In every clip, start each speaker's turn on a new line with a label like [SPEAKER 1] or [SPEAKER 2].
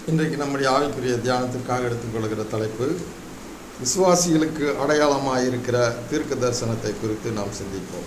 [SPEAKER 1] இன்றைக்கு நம்முடைய ஆவிக்குரிய தியானத்திற்காக எடுத்துக்கொள்கிற தலைப்பு விசுவாசிகளுக்கு அடையாளமாக இருக்கிற தீர்க்க தரிசனத்தை குறித்து நாம் சிந்திப்போம்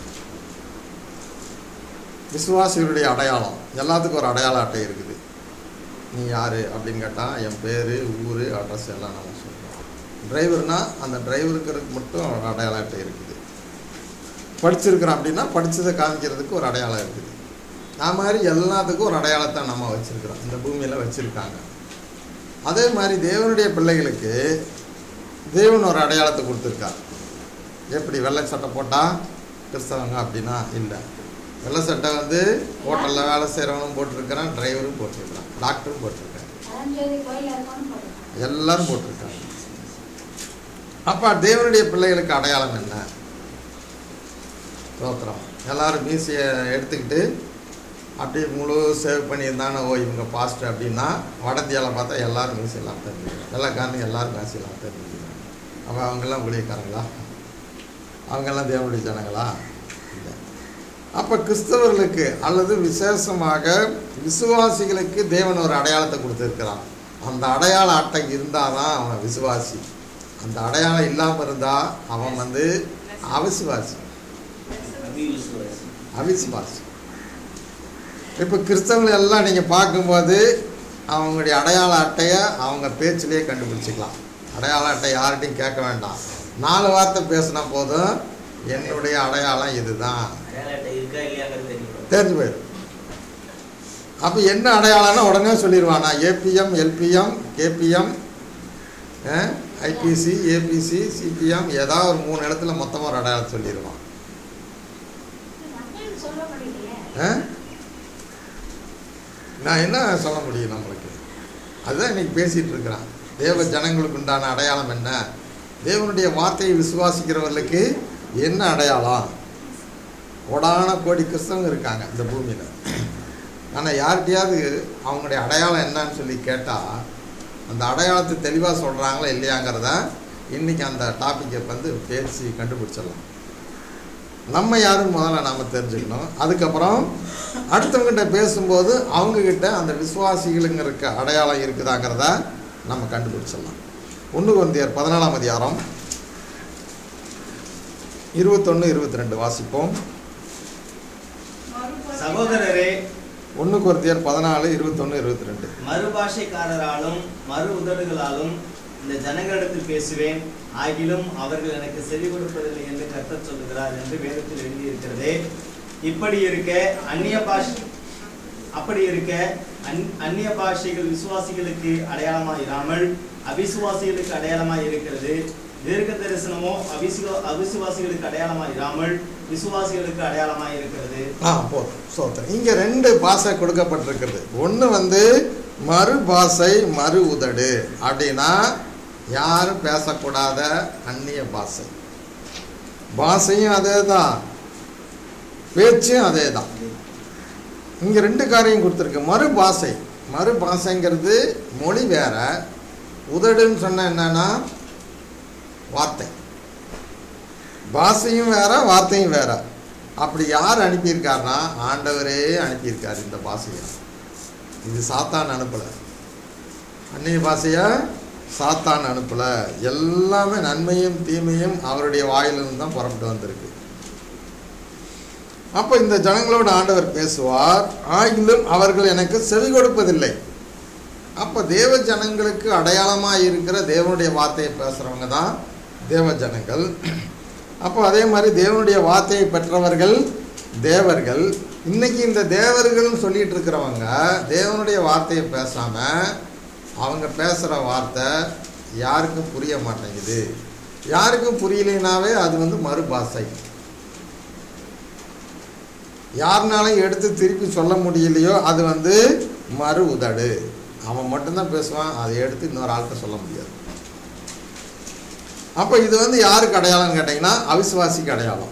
[SPEAKER 1] விசுவாசிகளுடைய அடையாளம் எல்லாத்துக்கும் ஒரு அடையாள அட்டை இருக்குது நீ யார் அப்படின்னு கேட்டால் என் பேர் ஊர் அட்ரஸ் எல்லாம் நம்ம சொல்கிறோம் டிரைவர்னா அந்த டிரைவருக்கு மட்டும் ஒரு அடையாள அட்டை இருக்குது படிச்சிருக்கிறோம் அப்படின்னா படித்ததை காமிக்கிறதுக்கு ஒரு அடையாளம் இருக்குது அது மாதிரி எல்லாத்துக்கும் ஒரு அடையாளத்தை நம்ம வச்சுருக்கிறோம் இந்த பூமியில் வச்சுருக்காங்க அதே மாதிரி தேவனுடைய பிள்ளைகளுக்கு தேவன் ஒரு அடையாளத்தை கொடுத்துருக்கார் எப்படி வெள்ளை சட்டை போட்டால் கிறிஸ்தவங்க அப்படின்னா இல்லை வெள்ளை சட்டை வந்து ஹோட்டலில் வேலை செய்கிறவனும் போட்டிருக்கிறான் டிரைவரும் போட்டிருக்கிறான் டாக்டரும் போட்டிருக்கான்
[SPEAKER 2] அலஞ்சோதி கோயில் இருக்கணும்னு போட்டுருக்காங்க
[SPEAKER 1] எல்லாரும் போட்டிருக்காங்க அப்போ தேவனுடைய பிள்ளைகளுக்கு அடையாளம் என்ன ஸ்தோத்திரம் எல்லாரும் மீசையை எடுத்துக்கிட்டு அப்படியே முழு சேவ் பண்ணியிருந்தானே ஓ இவங்க பாஸ்ட் அப்படின்னா வட இந்தியாவில் பார்த்தா எல்லாரும் மீசையெல்லாம் தெரிஞ்சுக்கிறாங்க வெள்ளைக்காரங்க எல்லாரும் மீசையெல்லாம் தெரிஞ்சுக்கிறாங்க அப்போ அவங்கெல்லாம் ஊழியக்காரங்களா அவங்கெல்லாம் தேவனுடைய ஜனங்களா இல்லை அப்போ கிறிஸ்தவர்களுக்கு அல்லது விசேஷமாக விசுவாசிகளுக்கு தேவன் ஒரு அடையாளத்தை கொடுத்துருக்கிறான் அந்த அடையாள அட்டை இருந்தால் தான் அவன் விசுவாசி அந்த அடையாளம் இல்லாமல் இருந்தால் அவன் வந்து அவிசுவாசி
[SPEAKER 3] அவிசுவாசி
[SPEAKER 1] அவிசுவாசி இப்போ கிறிஸ்தவர்கள் எல்லாம் நீங்கள் பார்க்கும்போது அவங்களுடைய அடையாள அட்டையை அவங்க பேச்சிலேயே கண்டுபிடிச்சிக்கலாம் அடையாள அட்டை யார்கிட்டையும் கேட்க வேண்டாம் நாலு வார்த்தை பேசினா போதும் என்னுடைய அடையாளம் இதுதான்
[SPEAKER 3] அடையாள இருக்கா இல்லையாங்கிறது தெரியும்
[SPEAKER 1] தெரிஞ்சு போயிடும் அப்போ என்ன அடையாளம்னா உடனே சொல்லிடுவானா APM LPM KPM IPC ABC CPM ஏதாவது ஒரு மூணு இடத்துல மொத்தமாக ஒரு அடையாளம் சொல்லிடுவான்
[SPEAKER 2] மக்களுக்கு சொல்ல முடியலையே
[SPEAKER 1] ஆ? நான் என்ன சொல்ல முடியும் நம்மளுக்கு அதுதான் இன்னைக்கு பேசிகிட்டு இருக்கிறான் தேவ ஜனங்களுக்கு உண்டான அடையாளம் என்ன தேவனுடைய வார்த்தையை விசுவாசிக்கிறவர்களுக்கு என்ன அடையாளம் கோடான கோடி கிறிஸ்தவங்க இருக்காங்க இந்த பூமியில் ஆனால் யார்கிட்டயாவது அவங்களுடைய அடையாளம் என்னன்னு சொல்லி கேட்டால் அந்த அடையாளத்தை தெளிவாக சொல்கிறாங்களா இல்லையாங்கிறத இன்றைக்கி அந்த டாப்பிக்கை வந்து பேசி கண்டுபிடிச்சிடலாம் நம்ம யாரும் முதல்ல நாம் தெரிஞ்சுக்கணும் அதுக்கப்புறம் அடுத்தவங்ககிட்ட பேசும்போது அவங்கக்கிட்ட அந்த விசுவாசிகளுங்கிற அடையாளம் இருக்குதாங்கிறத நம்ம கண்டுபிடிச்சிடலாம் ஒன்று வந்தியார் பதினாலாம் அதிகாரம் இருபத்தொன்று இருபத்தி ரெண்டு வாசிப்போம்
[SPEAKER 3] சகோதரரே
[SPEAKER 1] ஒன்று குருத்தியர் பதினாலு இருபத்தொன்று இருபத்தி ரெண்டு
[SPEAKER 3] மறுபாஷைக்காரராலும் மறு உதடுகளாலும் இந்த ஜனங்களிடத்தில் பேசுவேன் ஆகிலும் அவர்கள் எனக்கு செவி கொடுப்பதில்லை என்று கர்த்தர் சொல்லுகிறார் என்று வேதத்தில் எழுதியிருக்கிறதே இப்படி இருக்க அந்நிய பாஷ் அப்படி இருக்க அந் அந்நிய பாஷைகள் விசுவாசிகளுக்கு அடையாளமாய் இராமல் அவிசுவாசிகளுக்கு அடையாளமாய் இருக்கிறது தீர்க்க தரிசனமோ அவிசுவா அவிசுவாசிகளுக்கு அடையாளமாய் இராமல் விசுவாசிகளுக்கு அடையாளமாய் இருக்கிறது
[SPEAKER 1] ஆ போதும் சோத்திரம் இங்கே ரெண்டு பாஷை கொடுக்கப்பட்டிருக்கிறது ஒன்று வந்து மறு பாஷை மறு உதடு அப்படின்னா யாரும் பேசக்கூடாத அந்நிய பாஷை பாஷையும் அதே தான் பேச்சும் அதே தான் இங்கே ரெண்டு காரியம் கொடுத்துருக்கு மறு பாஷை மறு பாஷைங்கிறது மொழி வேற உதடுன்னு சொன்ன என்னன்னா வார்த்தை பாஷையும் வேற வார்த்தையும் வேற அப்படி யார் அனுப்பியிருக்காருன்னா ஆண்டவரே அனுப்பியிருக்கார் இந்த பாஷையை இது சாத்தான் அனுப்பலை அந்நிய பாஷையை சாத்தான் அனுப்பலை எல்லாமே நன்மையும் தீமையும் அவருடைய வாயிலிருந்து தான் புறப்பட்டு வந்திருக்கு அப்போ இந்த ஜனங்களோட ஆண்டவர் பேசுவார் ஆகிலும் அவர்கள் எனக்கு செவி கொடுப்பதில்லை அப்போ தேவ ஜனங்களுக்கு அடையாளமாக இருக்கிற தேவனுடைய வார்த்தையை பேசுகிறவங்க தான் தேவ ஜனங்கள் அப்போ அதே மாதிரி தேவனுடைய வார்த்தையை பெற்றவர்கள் தேவர்கள் இன்னைக்கு இந்த தேவர்கள்னு சொல்லிட்டு இருக்கிறவங்க தேவனுடைய வார்த்தையை பேசாமல் அவங்க பேசுகிற வார்த்தை யாருக்கும் புரிய மாட்டேங்குது யாருக்கும் புரியலைனாவே அது வந்து மறுபாஷை யாருனாலும் எடுத்து திருப்பி சொல்ல முடியலையோ அது வந்து மறு உதடு அவன் மட்டும்தான் பேசுவான் அதை எடுத்து இன்னொரு ஆள்கிட்ட சொல்ல முடியாது அப்போ இது வந்து யாருக்கு அடையாளம்னு கேட்டிங்கன்னா அவிசுவாசிக்கு அடையாளம்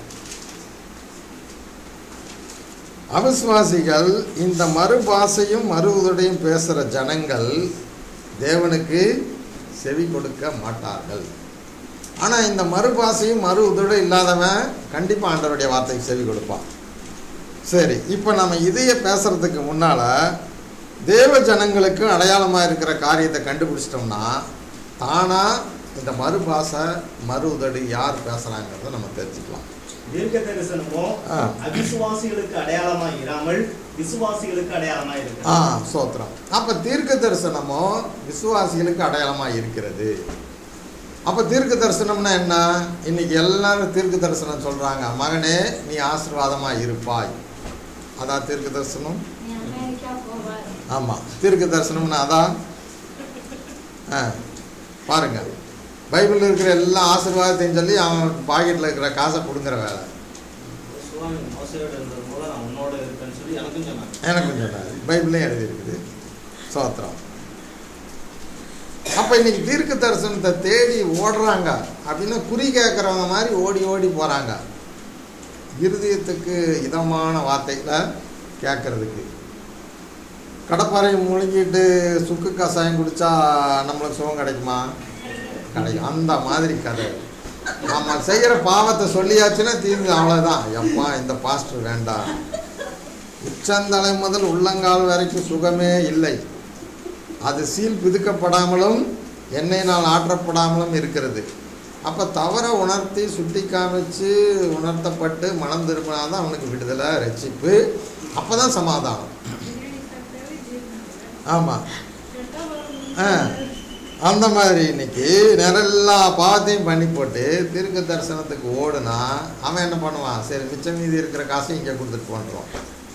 [SPEAKER 1] அவிசுவாசிகள் இந்த மறு பாஷையும் மறு உதடையும் பேசுகிற ஜனங்கள் தேவனுக்கு செவி கொடுக்க மாட்டார்கள் ஆனால் இந்த மறு பாஷையும் மறு உதடும் இல்லாதவன் கண்டிப்பாக ஆண்டவருடைய வார்த்தைக்கு செவி கொடுப்பான் சரி இப்போ நம்ம இதைய பேசுறதுக்கு முன்னால் தேவ ஜனங்களுக்கு அடையாளமாக இருக்கிற காரியத்தை கண்டுபிடிச்சிட்டோம்னா தானாக இந்த மறுபாசை மறு உதடு யார் பேசுகிறாங்கிறத நம்ம தெரிஞ்சுக்கலாம்
[SPEAKER 3] தீர்க்க தரிசனமோ
[SPEAKER 1] ஆ.
[SPEAKER 3] அவிசுவாசிகளுக்கு அடையாளமா இராமல் விசுவாசிகளுக்கு அடையாளமா
[SPEAKER 1] ஆ
[SPEAKER 3] இருக்கு
[SPEAKER 1] சோத்திரம் அப்போ தீர்க்க தரிசனமோ விசுவாசிகளுக்கு அடையாளமாக இருக்கிறது அப்போ தீர்க்க தரிசனம்னா என்ன இன்னைக்கு எல்லாரும் தீர்க்க தரிசனம் சொல்கிறாங்க மகனே நீ ஆசீர்வாதமாக இருப்பாய் அதான் தீர்க்க தரிசனம்
[SPEAKER 2] நீ அமெரிக்கா போவார்
[SPEAKER 1] ஆமாம் தீர்க்க தரிசனம்னா அதான் ஆ பாருங்க பைபிளில் இருக்கிற எல்லா ஆசீர்வாதத்தையும் சொல்லி அவன் பாக்கெட்டில் இருக்கிற காசை பிடுங்குற வேலை
[SPEAKER 3] சுவாமி மோசையோட இருந்தது போல நான் உன்னோட இருக்கேன்னு சொல்லி எனக்கும் சொன்னாங்க
[SPEAKER 1] எனக்கும் சொன்னார் பைபிளையும் எழுதியிருக்குது சோத்திரம் அப்போ இன்னைக்கு தீர்க்க தரிசனத்தை தேடி ஓடுறாங்க அப்படின்னா குறி கேட்குறவங்க மாதிரி ஓடி ஓடி போகிறாங்க இருதயத்துக்கு இதமான வார்த்தைகளை கேட்கறதுக்கு கடப்பாறையை முழுங்கிட்டு சுக்கு கஷாயம் குடித்தா நம்மளுக்கு சுகம் கிடைக்குமா கிடைக்கும் அந்த மாதிரி கதை நம்ம செய்கிற பாவத்தை சொல்லியாச்சுன்னா தீர்ந்து அவ்வளோதான் எப்பா இந்த பாஸ்டர் வேண்டாம் உச்சந்தலை முதல் உள்ளங்கால் வரைக்கும் சுகமே இல்லை அது சீல் பிதுக்கப்படாமலும் எண்ணெயினால் ஆற்றப்படாமலும் இருக்கிறது அப்போ தவற உணர்த்தி சுட்டி காமிச்சு உணர்த்தப்பட்டு மனம் திரும்பினா தான் அவனுக்கு விடுதலை ரட்சிப்பு அப்போ தான் சமாதானம் ஆமாம் ஆ அந்த மாதிரி இன்னைக்கு நிறைய பாவத்தையும் பண்ணி போட்டு தீர்க்க தரிசனத்துக்கு ஓடுனா அவன் என்ன பண்ணுவான் சரி மிச்சம் மீதி இருக்கிற காசையும் இங்கே கொடுத்துட்டு போன்றோம்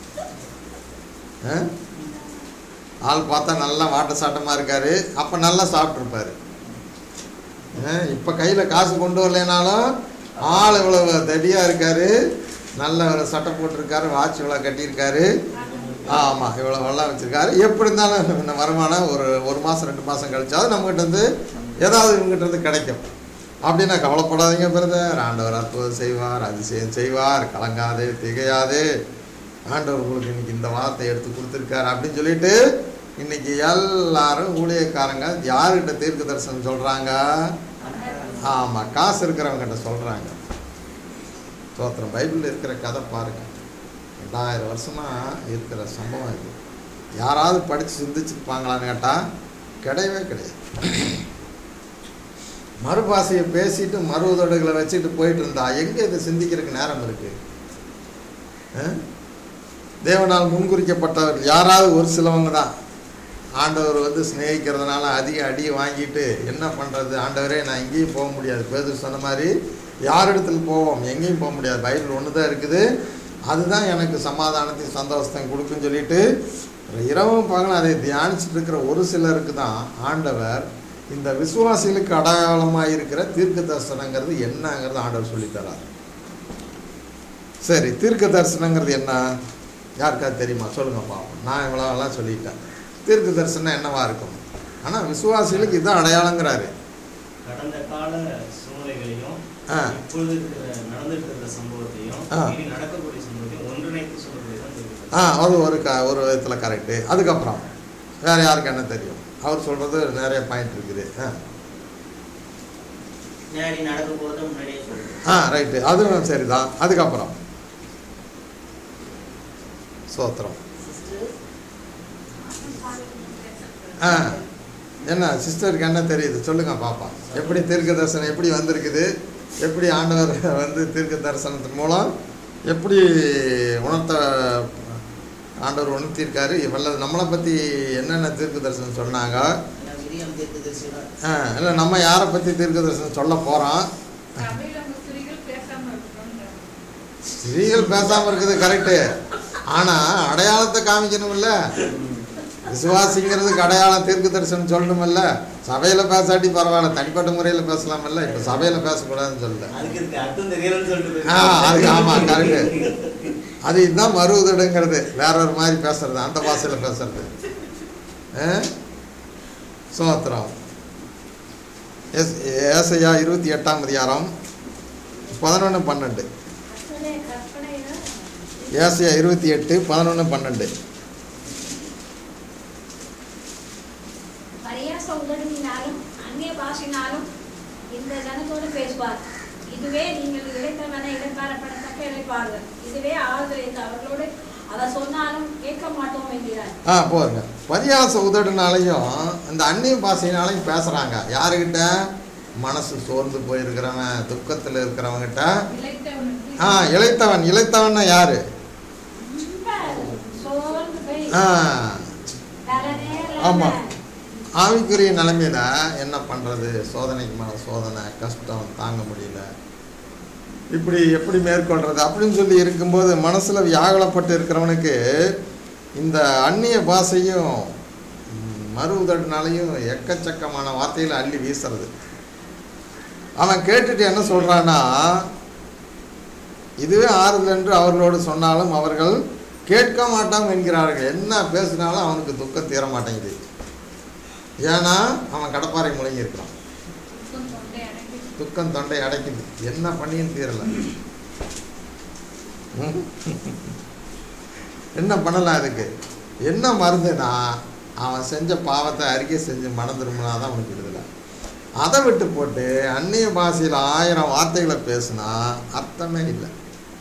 [SPEAKER 1] ஆள் பார்த்தா நல்லா வாட்ட சாட்டமாக இருக்காரு அப்போ நல்லா சாப்பிட்ருப்பாரு இப்போ கையில் காசு கொண்டு வரலைனாலும் ஆள் இவ்வளவு தடியாக இருக்காரு நல்ல ஒரு சட்டை போட்டிருக்காரு வாட்ச் இவ்வளோ கட்டியிருக்காரு ஆமாம் இவ்வளோ வெள்ளம் வச்சுருக்காரு எப்படி இருந்தாலும் இந்த வருமானம் ஒரு ஒரு மாதம் ரெண்டு மாதம் கழிச்சாவது நம்மகிட்ட இருந்து ஏதாவது இவங்ககிட்ட இருந்து கிடைக்கும் அப்படின்னா கவலைப்படாதீங்க பிரதர் ஆண்டவர் அற்புதம் செய்வார் அதிசயம் செய்வார் கலங்காதே திகையாதே ஆண்டவர் உங்களுக்கு இன்னைக்கு இந்த வார்த்தை எடுத்து கொடுத்துருக்காரு அப்படின்னு சொல்லிட்டு இன்னைக்கு எல்லாரும் ஊழியக்காரங்க யாருக்கிட்ட தீர்க்க தரிசனம் சொல்கிறாங்க ஆமாம் காசு இருக்கிறவங்ககிட்ட சொல்கிறாங்க சோத்திரம் பைபிளில் இருக்கிற கதை பாருங்க ரெண்டாயிரம் வருஷமாக இருக்கிற சம்பவம் இது யாராவது படித்து சிந்திச்சிருப்பாங்களான்னு கேட்டால் கிடையவே கிடையாது மறுபாஷையை பேசிட்டு மறு உதடுகளை வச்சுட்டு போயிட்டு இருந்தா எங்கே இதை சிந்திக்கிறதுக்கு நேரம் இருக்கு ஆ? தேவனால் முன்குறிக்கப்பட்டவர்கள் யாராவது ஒரு சிலவங்க தான் ஆண்டவர் வந்து சிநேகிக்கிறதுனால அதிக அடி வாங்கிட்டு என்ன பண்ணுறது ஆண்டவரே நான் எங்கேயும் போக முடியாது பேதர் சொன்ன மாதிரி யார் இடத்துல போவோம் எங்கேயும் போக முடியாது பைபிள் ஒன்று தான் இருக்குது அதுதான் எனக்கு சமாதானத்தையும் சந்தோஷத்தையும் கொடுக்குன்னு சொல்லிட்டு இரவும் பகலும் அதை தியானிச்சுட்டு இருக்கிற ஒரு சிலருக்கு தான் ஆண்டவர் இந்த விசுவாசிகளுக்கு அடையாளமாக இருக்கிற தீர்க்க தரிசனங்கிறது என்னங்கிறது ஆண்டவர் சொல்லித்தரார் சரி தீர்க்க தரிசனங்கிறது என்ன யாருக்காவது தெரியுமா சொல்லுங்க பாப்போம் நான் இவ்வளோலாம் சொல்லிட்டேன் தீர்க்க தரிசனம் என்னவா இருக்கும் ஆனால் விசுவாசிகளுக்கு இதுதான் அடையாளங்கிறாரு
[SPEAKER 3] கடந்த கால சூழ்நிலைகளையும்
[SPEAKER 1] ஆ.
[SPEAKER 3] இப்பொழுது இருக்கிற நடந்துட்டு இருக்கிற சம்பவத்தையும்
[SPEAKER 1] ஆ.
[SPEAKER 3] இனி நடக்கக்கூடிய சம்பவத்தையும் ஒன்றிணைத்து சொல்லக்கூடிய தான் தீர்க்க
[SPEAKER 1] ஆ அது ஒரு க ஒரு விதத்தில் கரெக்டு அதுக்கப்புறம் வேறு யாருக்கு என்ன தெரியும் அவர் சொல்கிறது நிறைய பாயிண்ட் இருக்குது ஆ
[SPEAKER 4] முன்னாடி நடக்க போகிறத முன்னாடியே சொல்லுங்க
[SPEAKER 1] ஆ ரைட்டு அதுவும் சரிதான் அதுக்கப்புறம் சோத்திரம் ஆ என்ன சிஸ்டருக்கு என்ன தெரியுது சொல்லுங்க பாப்பா எப்படி தீர்க்க தரிசனம் எப்படி வந்திருக்குது எப்படி ஆண்டவர் வந்து தீர்க்க தரிசனத்தின் மூலம் எப்படி உணர்த்த ஆண்டவர் உணர்த்தியிருக்காரு இவ்வளவு நம்மளை பற்றி என்னென்ன தீர்க்க தரிசனம் சொன்னாங்க
[SPEAKER 4] ஏன்னா விரியம் தீர்க்க தரிசனம்
[SPEAKER 1] ஆ இல்லை நம்ம யாரை பற்றி தீர்க்க தரிசனம் சொல்ல போகிறோம்
[SPEAKER 5] சபையில உங்க ஸ்திரீகள் பேசாம இருக்கணும்ன்றாங்க.
[SPEAKER 1] ஸ்திரீகள் பேசாமல் இருக்குது கரெக்டு ஆனால் அடையாளத்தை காமிக்கணும்ல விசுவாசிங்கிறதுக்கு அடையாளம் தீர்க்க தரிசனம் சொல்லணுமில்ல சபையில் பேசாட்டி பரவாயில்ல தனிப்பட்ட முறையில் பேசலாமில்ல இப்போ சபையில் பேசக்கூடாதுன்னு சொல்லல
[SPEAKER 3] அதுக்கு இதுக்கு அர்த்தம் தெரியலன்னு சொல்லிட்டு
[SPEAKER 1] ஆ அது
[SPEAKER 3] போயிருக்காங்க.
[SPEAKER 1] ஆமாம் கரெக்டு அது இதுதான் மறுவுதடுங்கிறது வேற ஒரு மாதிரி பேசுறது அந்த பாஷையில் பேசுறது ஆ? சோத்திரம் எஸ் ஏசையா இருபத்தி எட்டாம் அதிகாரம் பதினொன்று பன்னெண்டு
[SPEAKER 2] கற்பனை கற்பனைனா
[SPEAKER 1] ஏசையா இருபத்தி எட்டு பதினொன்று பன்னெண்டு
[SPEAKER 2] பரியாச உதடுவினாலும் அந்நிய பாஷினாலும் இந்த ஜனத்தோடு பேசுவார் இதுவே நீங்கள் இழைத்தவனை இடைக்காலப்படத்தக்க இழைப்பார்கள் இதுவே ஆறுதல் என்று அவர்களோடு அதை சொன்னாலும் கேட்க மாட்டோம் என்கிறார்
[SPEAKER 1] ஆ போதுங்க பரியாச உதடுனாலையும் இந்த அந்நிய பாசையினாலையும் பேசுகிறாங்க யாருக்கிட்ட மனசு சோர்ந்து போயிருக்கிறவன் துக்கத்தில் இருக்கிறவங்கிட்ட
[SPEAKER 5] இளைத்தவனுக்கு
[SPEAKER 1] ஆ இளைத்தவன் இளைத்தவன்னா யாரு
[SPEAKER 2] ரொம்ப சோர்ந்து போய்
[SPEAKER 1] ஆ
[SPEAKER 2] பலனே இல்லாம
[SPEAKER 1] ஆமா. ஆவிக்குரிய நிலைமையில என்ன பண்ணுறது சோதனைக்கு மேலே சோதனை கஷ்டம் தாங்க முடியல இப்படி எப்படி மேற்கொள்றது அப்படின்னு சொல்லி இருக்கும்போது மனசில் வியாகுலப்பட்டு இருக்கிறவனுக்கு இந்த அந்நிய பாஷையும் ம், மறு உதடுனாலையும் எக்கச்சக்கமான வார்த்தைகளை அள்ளி வீசுறது அவன் கேட்டுட்டு என்ன சொல்கிறான்னா இதுவே ஆறுதல் என்று அவர்களோடு சொன்னாலும் அவர்கள் கேட்க மாட்டாங்க என்கிறார்கள் என்ன பேசினாலும் அவனுக்கு துக்கம் தீர மாட்டேங்குது ஏன்னா அவன் கடப்பாறை முழங்கி இருக்கிறான்
[SPEAKER 5] துக்கம் தொண்டை அடைத்து
[SPEAKER 1] துக்கம் தொண்டை அடைக்குது என்ன பண்ணியும் தீரல ம்? என்ன பண்ணலாம் அதுக்கு என்ன மருந்துனா அவன் செஞ்ச பாவத்தை அறிக்கை செஞ்சு மனம் திரும்பினா தான் அவனுக்கு விடுதலை அதை விட்டு போட்டு அந்நிய பாஷையில் ஆயிரம் வார்த்தைகளை பேசுனா அர்த்தமே இல்லை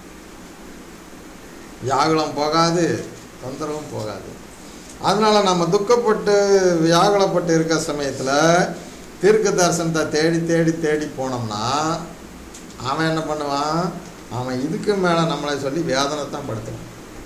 [SPEAKER 1] வியாகுலம் போகாது தொந்தரவும் போகாது அதனால நம்ம துக்கப்பட்டு வியாகுலப்பட்டு இருக்க சமயத்தில் தீர்க்க தரிசனத்தை தேடி தேடி தேடி போனோம்னா அவன் என்ன பண்ணுவான் அவன் இதுக்கு மேலே நம்மளை சொல்லி வேதனை தான் படுத்துவான்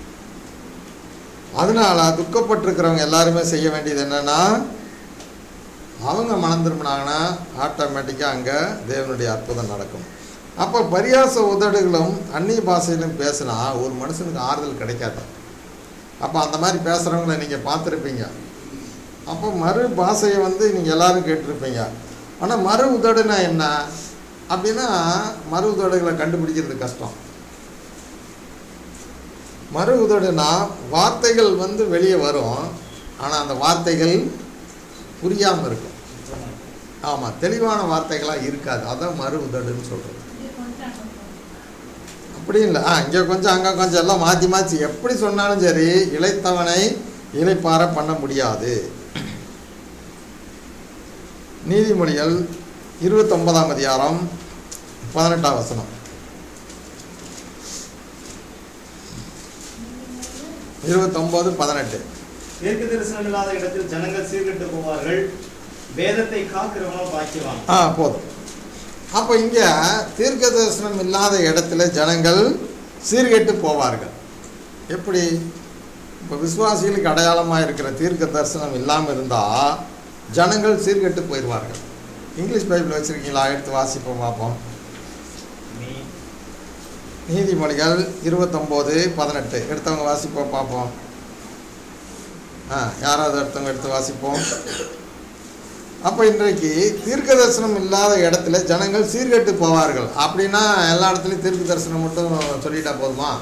[SPEAKER 1] அதனால துக்கப்பட்டிருக்கிறவங்க எல்லாருமே செய்ய வேண்டியது என்னன்னா அவங்க மனம் திரும்பினாங்கன்னா ஆட்டோமேட்டிக்காக அங்கே தேவனுடைய அற்புதம் நடக்கும் அப்போ பரியாச உதடுகளும் அந்நிய பாஷையிலும் பேசினா ஒரு மனுஷனுக்கு ஆறுதல் கிடைக்காது அப்போ அந்த மாதிரி பேசுகிறவங்கள நீங்கள் பார்த்துருப்பீங்க அப்போ மறு பாஷையை வந்து நீங்கள் எல்லாரும் கேட்டிருப்பீங்க ஆனால் மறு உதடுனா என்ன அப்படின்னா மறு உதடுகளை கண்டுபிடிக்கிறது கஷ்டம் மறு உதடுனா வார்த்தைகள் வந்து வெளியே வரும் ஆனால் அந்த வார்த்தைகள் புரியாமல் இருக்கும் ஆமாம் தெளிவான வார்த்தைகளாக இருக்காது அதான் மறு உதடுன்னு சொல்கிறது
[SPEAKER 5] இது கொஞ்சம் அங்க போகும்.
[SPEAKER 1] அப்படி இல்லை ஆ இங்கே கொஞ்சம் அங்கே கொஞ்சம் எல்லாம் மாற்றி மாற்றி எப்படி சொன்னாலும் சரி இளைத்தவனை இளைப்பார பண்ண முடியாது நீதிமொழிகள் இருபத்தொன்பதாம் அதிகாரம் பதினெட்டாம் வசனம் இருபத்தொம்போது பதினெட்டு
[SPEAKER 3] தீர்க்க தரிசனம் இல்லாத இடத்தில் ஜனங்கள் சீர்கெட்டு போவார்கள் வேதத்தை காக்கிறவனோ பாக்கியவான்
[SPEAKER 1] ஆ போதும் அப்போ இங்கே தீர்க்க தரிசனம் இல்லாத இடத்துல ஜனங்கள் சீர்கெட்டு போவார்கள் எப்படி இப்போ விசுவாசிகளுக்கு அடையாளமாக இருக்கிற தீர்க்க தரிசனம் இல்லாமல் இருந்தால் ஜனங்கள் சீர்கெட்டு போயிடுவார்கள் இங்கிலீஷ் பைபிள் வச்சுருக்கீங்களா எடுத்து வாசிப்போம் பார்ப்போம்
[SPEAKER 3] நீ
[SPEAKER 1] நீதிமொழிகள் இருபத்தொம்போது பதினெட்டு எடுத்தவங்க வாசிப்போம் பார்ப்போம் ஆ யாராவது எடுத்தவங்க எடுத்து வாசிப்போம் அப்போ இன்றைக்கு தீர்க்க தரிசனம் இல்லாத இடத்துல ஜனங்கள் சீர்கெட்டு போவார்கள் அப்படின்னா எல்லா இடத்துலையும் தீர்க்க தரிசனம் மட்டும் சொல்லிட்டா போதுமா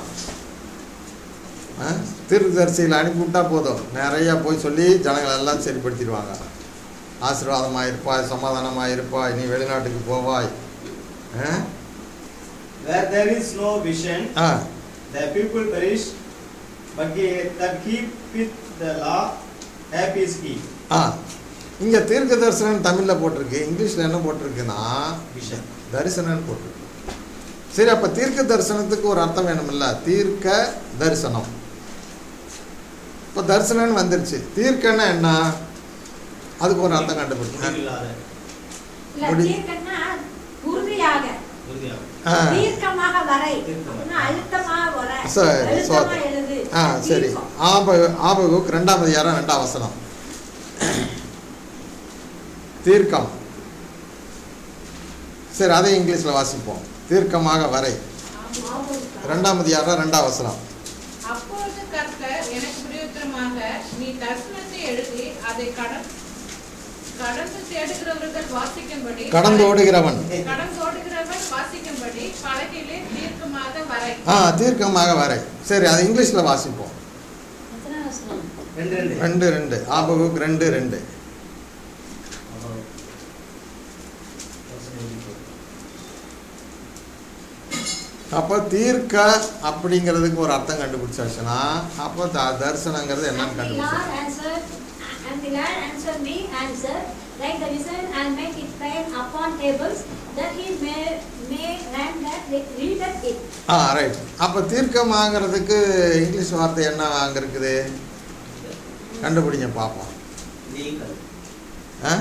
[SPEAKER 1] ஆ? தீர்க்க தரிசியில் அனுப்பிவிட்டா போதும் நிறையா போய் சொல்லி ஜனங்கள் எல்லாம் சரிப்படுத்திடுவாங்க ஆசீர்வாதமாக இருப்பாய் சமாதானமாக இருப்பாய் நீ வெளிநாட்டுக்கு போவாய் ஆ?
[SPEAKER 3] Where there is no vision,
[SPEAKER 1] ah
[SPEAKER 3] the people perish, but he that keepeth the law, happy is he.
[SPEAKER 1] ஆ இங்கே தீர்க்க தரிசனம் தமிழில் போட்டிருக்கு இங்கிலீஷில் என்ன போட்டிருக்குன்னா
[SPEAKER 3] Vision.
[SPEAKER 1] தரிசனம்னு போட்டிருக்கு சரி அப்போ தீர்க்க தரிசனத்துக்கு ஒரு அர்த்தம் வேணுமில்ல தீர்க்க தரிசனம் இப்போ தரிசனம்னு வந்துருச்சு தீர்க்கன்னா என்ன அதுக்கு ஒரு அர்த்தம் கண்டுபிடிச்சேன்
[SPEAKER 3] முடிவில்லாத,
[SPEAKER 2] இல்ல
[SPEAKER 1] முடி-
[SPEAKER 2] தீர்க்கன்னா உறுதியாக
[SPEAKER 3] உறுதியாக.
[SPEAKER 1] ஆ
[SPEAKER 2] தீர்க்கமாக வரை
[SPEAKER 3] தீர்க்கமாக.
[SPEAKER 2] அப்படின்னா அழுத்தமாக வர
[SPEAKER 1] சரி,
[SPEAKER 2] அழுத்தமா
[SPEAKER 1] சரி.
[SPEAKER 2] எழுது
[SPEAKER 1] ஆ சரி
[SPEAKER 2] தீர்க்கம்.
[SPEAKER 1] ஆப ஆபகுக் ரெண்டாம் அதிகாரம் ரெண்டாம் வசனம் தீர்க்கம் சரி அதை இங்கிலீஷில் வாசிப்போம் தீர்க்கமாக வரை
[SPEAKER 2] ஆபோது.
[SPEAKER 1] ரெண்டாம் அதிகாரம் ரெண்டாம் வசனம்
[SPEAKER 5] அப்பொழுது கர்த்தர் எனக்கு பிரயோஜனமாக நீ தரிசனத்தை எழுதி அதை கடன் கடந்து தேடுகிறவர்கள் வாசிக்கும்படி
[SPEAKER 1] கடந்து ஓடுகிறவன்
[SPEAKER 5] கடந்து ஓடுகிறவன் வாசிக்கும்படி பலகையிலே தீர்க்கமாக வரை
[SPEAKER 1] ஆ தீர்க்கமாக வரை சரி அது இங்கிலீஷில் வாசிப்போம்
[SPEAKER 2] எத்தனை வசனம்?
[SPEAKER 3] ரெண்டு ரெண்டு.
[SPEAKER 1] ரெண்டு ரெண்டு ஆபகுக் ரெண்டு ரெண்டு அப்போ தீர்க்க அப்படிங்கிறதுக்கு ஒரு அர்த்தம் கண்டுபிடிச்சாச்சுன்னா அப்போ த தரிசனங்கிறது என்னன்னு
[SPEAKER 2] And the
[SPEAKER 1] கண்டுபிடிச்சா
[SPEAKER 2] Lord answered, and the Lord answered me answered, Write the vision and make it plain upon tables, that he may, may learn that readeth it.
[SPEAKER 1] ஆ ரைட் அப்போ தீர்க்கமாகறதுக்கு இங்கிலீஷ் வார்த்தை என்ன அங்கே இருக்குது கண்டுபிடிங்க பார்ப்போம்
[SPEAKER 4] லீகல்
[SPEAKER 1] ஆ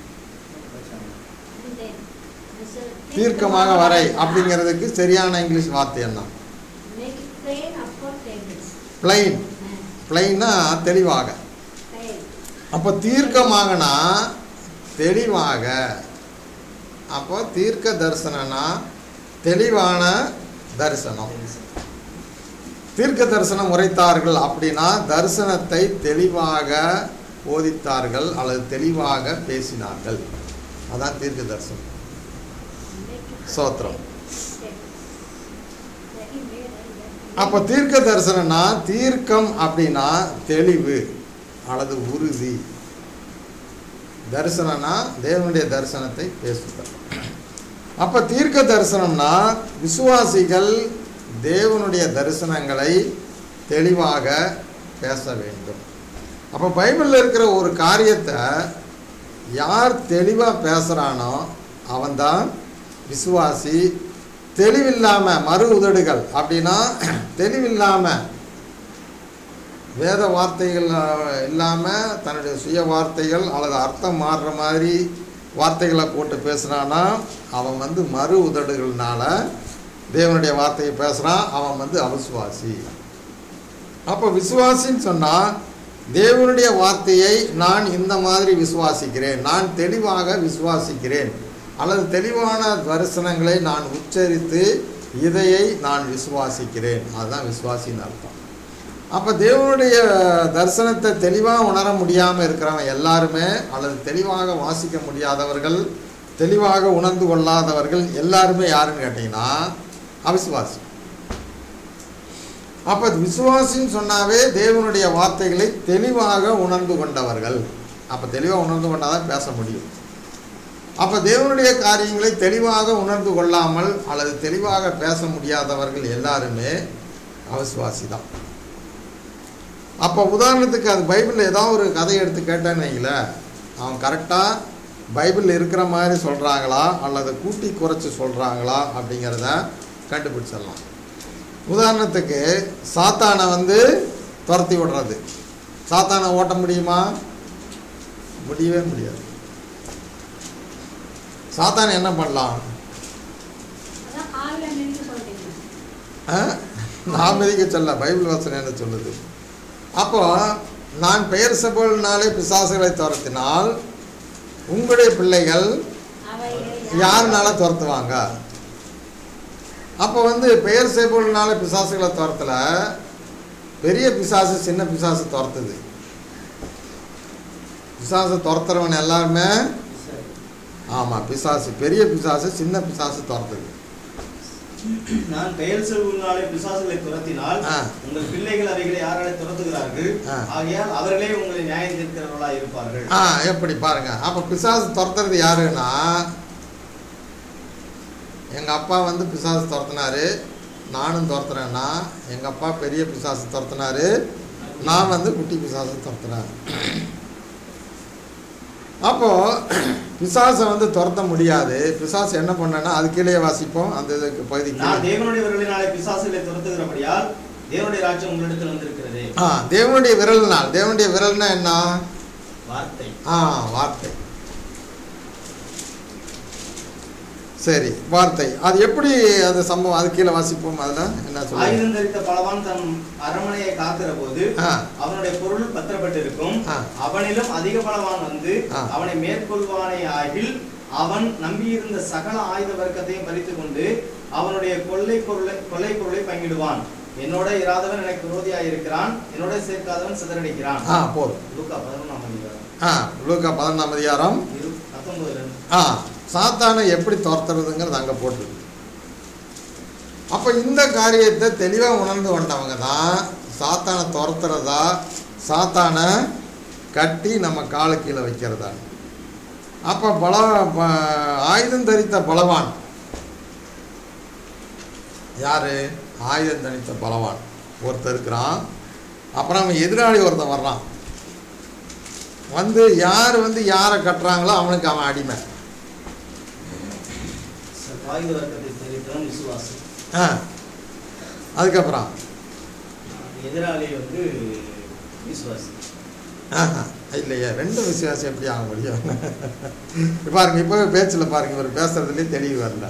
[SPEAKER 2] And then, answer,
[SPEAKER 1] தீர்க்கமாக வரை அப்படிங்கிறதுக்கு சரியான இங்கிலீஷ் வார்த்தை என்ன
[SPEAKER 2] Make it plain upon tables.
[SPEAKER 1] Plain
[SPEAKER 2] And
[SPEAKER 1] பிளைன்னா தெளிவாக
[SPEAKER 2] plain.
[SPEAKER 1] அப்போ தீர்க்கமாகனா தெளிவாக அப்போ தீர்க்க தரிசனம்னா தெளிவான தரிசனம் தீர்க்க தரிசனம் உரைத்தார்கள் அப்படின்னா தரிசனத்தை தெளிவாக போதித்தார்கள் அல்லது தெளிவாக பேசினார்கள் அதான் தீர்க்க தரிசனம்
[SPEAKER 2] Make it
[SPEAKER 1] ஸ்தோத்திரம்.
[SPEAKER 2] plain. That he may learn that
[SPEAKER 1] அப்போ தீர்க்க தரிசனம்னா தீர்க்கம் அப்படின்னா தெளிவு அல்லது உறுதி தரிசனம்னா தேவனுடைய தரிசனத்தை பேசுதல் அப்போ தீர்க்க தரிசனம்னா விசுவாசிகள் தேவனுடைய தரிசனங்களை தெளிவாக பேச வேண்டும் அப்போ பைபிளில் இருக்கிற ஒரு காரியத்தை யார் தெளிவாக பேசுகிறானோ அவன்தான் விசுவாசி தெளிவில்லாமல் மறு உதடுகள் அப்படின்னா தெளிவில்லாமல் வேத வார்த்தைகள் இல்லாமல் தன்னுடைய சுய வார்த்தைகள் அல்லது அர்த்தம் மாறுற மாதிரி வார்த்தைகளை போட்டு பேசுனானா அவன் வந்து மறு உதடுகள்னால தேவனுடைய வார்த்தையை பேசுகிறான் அவன் வந்து அவிசுவாசி அப்போ விசுவாசின்னு சொன்னால் தேவனுடைய வார்த்தையை நான் இந்த மாதிரி விசுவாசிக்கிறேன் நான் தெளிவாக விசுவாசிக்கிறேன் அல்லது தெளிவான தரிசனங்களை நான் உச்சரித்து இதையை நான் விசுவாசிக்கிறேன் அதுதான் விசுவாசின்னு அர்த்தம் அப்போ தேவனுடைய தரிசனத்தை தெளிவாக உணர முடியாமல் இருக்கிறவன் எல்லாருமே அல்லது தெளிவாக வாசிக்க முடியாதவர்கள் தெளிவாக உணர்ந்து கொள்ளாதவர்கள் எல்லாருமே யாருன்னு கேட்டிங்கன்னா அவிசுவாசி அப்போ விசுவாசின்னு சொன்னாவே தேவனுடைய வார்த்தைகளை தெளிவாக உணர்ந்து கொண்டவர்கள் அப்போ தெளிவாக உணர்ந்து கொண்டால் தான் பேச முடியும் அப்போ தேவனுடைய காரியங்களை தெளிவாக உணர்ந்து கொள்ளாமல் அல்லது தெளிவாக பேச முடியாதவர்கள் எல்லாருமே அவிசுவாசி தான் அப்போ உதாரணத்துக்கு அது பைபிளில் ஏதாவது ஒரு கதை எடுத்து கேட்டான்னு வைங்களேன் அவன் கரெக்டாக பைபிளில் இருக்கிற மாதிரி சொல்கிறாங்களா அல்லது கூட்டி குறைச்சி சொல்கிறாங்களா அப்படிங்கிறத கண்டுபிடிச்சிடலாம் உதாரணத்துக்கு சாத்தானை வந்து துரத்தி விடுறது சாத்தானை ஓட்ட முடியுமா முடியவே முடியாது சாத்தானை என்ன பண்ணலாம்
[SPEAKER 2] அதான் காலில் நின்று சொல்றீங்க
[SPEAKER 1] ஆ? நான் மிதிக்க சொல்ல பைபிள் வசனம் என்ன சொல்லுது அப்போ நான் பெயர் செபல்னாலே பிசாசுகளை துரத்தினால் உங்களுடைய பிள்ளைகள்
[SPEAKER 2] அவைகளை
[SPEAKER 1] யாருனால துரத்துவாங்க அப்போ வந்து பெயர் சேபுல்னால பிசாசுகளை துரத்தல பெரிய பிசாசு சின்ன பிசாசு துரத்துது பிசாசு துரத்துறவன் எல்லாருமே ஆமாம் பிசாசு பெரிய பிசாசு சின்ன பிசாசு துரத்துது
[SPEAKER 3] நான் பெயர் செல்வனாலே பிசாசுகளை துரத்தினால்
[SPEAKER 1] ஆ.
[SPEAKER 3] உங்கள் பிள்ளைகள் அவைகளை யாராலே துரத்துகிறார்கள்
[SPEAKER 1] ஆ.
[SPEAKER 3] ஆகையால் அவர்களே உங்களை நியாயம் தீர்க்கிறவர்களா இருப்பார்கள்
[SPEAKER 1] ஆ எப்படி பாருங்க அப்போ பிசாசு துரத்துறது யாருன்னா எங்கள் அப்பா வந்து பிசாசு துரத்துனாரு நானும் துரத்துறேன்னா எங்கள் அப்பா பெரிய பிசாசு துரத்துனாரு நான் வந்து குட்டி பிசாசு துரத்துனேன் அப்போது பிசாசை வந்து துரத்த முடியாது பிசாசு என்ன பண்ணேன்னா அது கீழே வாசிப்போம் அந்த இதுக்கு பகுதிக்கு
[SPEAKER 3] நான் தேவனுடைய விரலினாலே பிசாசுகளை துரத்துகிறபடியால் தேவனுடைய ராஜ்யம் உங்களிடத்தில் வந்திருக்கிறது
[SPEAKER 1] ஆ தேவனுடைய விரல்னால் தேவனுடைய விரல்னா என்ன
[SPEAKER 3] வார்த்தை
[SPEAKER 1] ஆ வார்த்தை சரி வார்த்தை அது எப்படி அது சம்பவம் அது கீழே வாசிப்போம் அதில் என்ன சொல்லுங்க
[SPEAKER 3] ஆயுதம் தரித்த பலவான் தன் அரண்மனையை காக்கிற போது
[SPEAKER 1] ஆ
[SPEAKER 3] அவனுடைய பொருள் பத்திரப்பட்டிருக்கும்
[SPEAKER 1] ஆ.
[SPEAKER 3] அவனிலும் அதிக பலவான் வந்து
[SPEAKER 1] ஆ.
[SPEAKER 3] அவனை மேற்கொள்வானே ஆகில் அவன் நம்பியிருந்த சகல ஆயுத வர்க்கத்தையும் பறித்துக் கொண்டு அவனுடைய கொள்ளை பொருளை கொள்ளை பொருளை பங்கிடுவான் என்னோட இராதவன் எனக்கு விரோதியாக இருக்கிறான் என்னோட சேர்க்காதவன் சிதறடிக்கிறான்
[SPEAKER 1] ஆ போதும்
[SPEAKER 3] லூக்கா பதினொன்றாம் அதிகாரம்
[SPEAKER 1] ஆ லூக்கா பதினொன்றாம் அதிகாரம்
[SPEAKER 3] இரு பத்தொன்பதுல இருந்து
[SPEAKER 1] ஆ சாத்தானை எப்படி துரத்துறதுங்கிறது அங்கே போட்டிருக்கு அப்போ இந்த காரியத்தை தெளிவாக உணர்ந்து கொண்டவங்க தான் சாத்தானை துரத்துறதா சாத்தானை கட்டி நம்ம காலு கீழே வைக்கிறதா அப்போ பல ப- ஆயுதம் தரித்த பலவான் யாரு ஆயுதம் தரித்த பலவான் ஒருத்தர் இருக்கிறான் அப்புறம் அவன் எதிராளி ஒருத்தன் வர்றான் வந்து யார் வந்து யாரை கட்டுறாங்களோ அவனுக்கு அவன் அடிமை
[SPEAKER 3] ஆயுத வர்க்கத்தை தெரிவித்தவன் விசுவாசி
[SPEAKER 1] ஆ அதுக்கப்புறம்
[SPEAKER 3] எதிராளி வந்து விசுவாசி
[SPEAKER 1] ஆஹா இல்லையா ரெண்டு விசுவாசம் எப்படி ஆக முடியும் இப்ப பாருங்க இப்போ பேச்சில் பாருங்க இவர் பேசுறதுலேயே தெளிவு வரல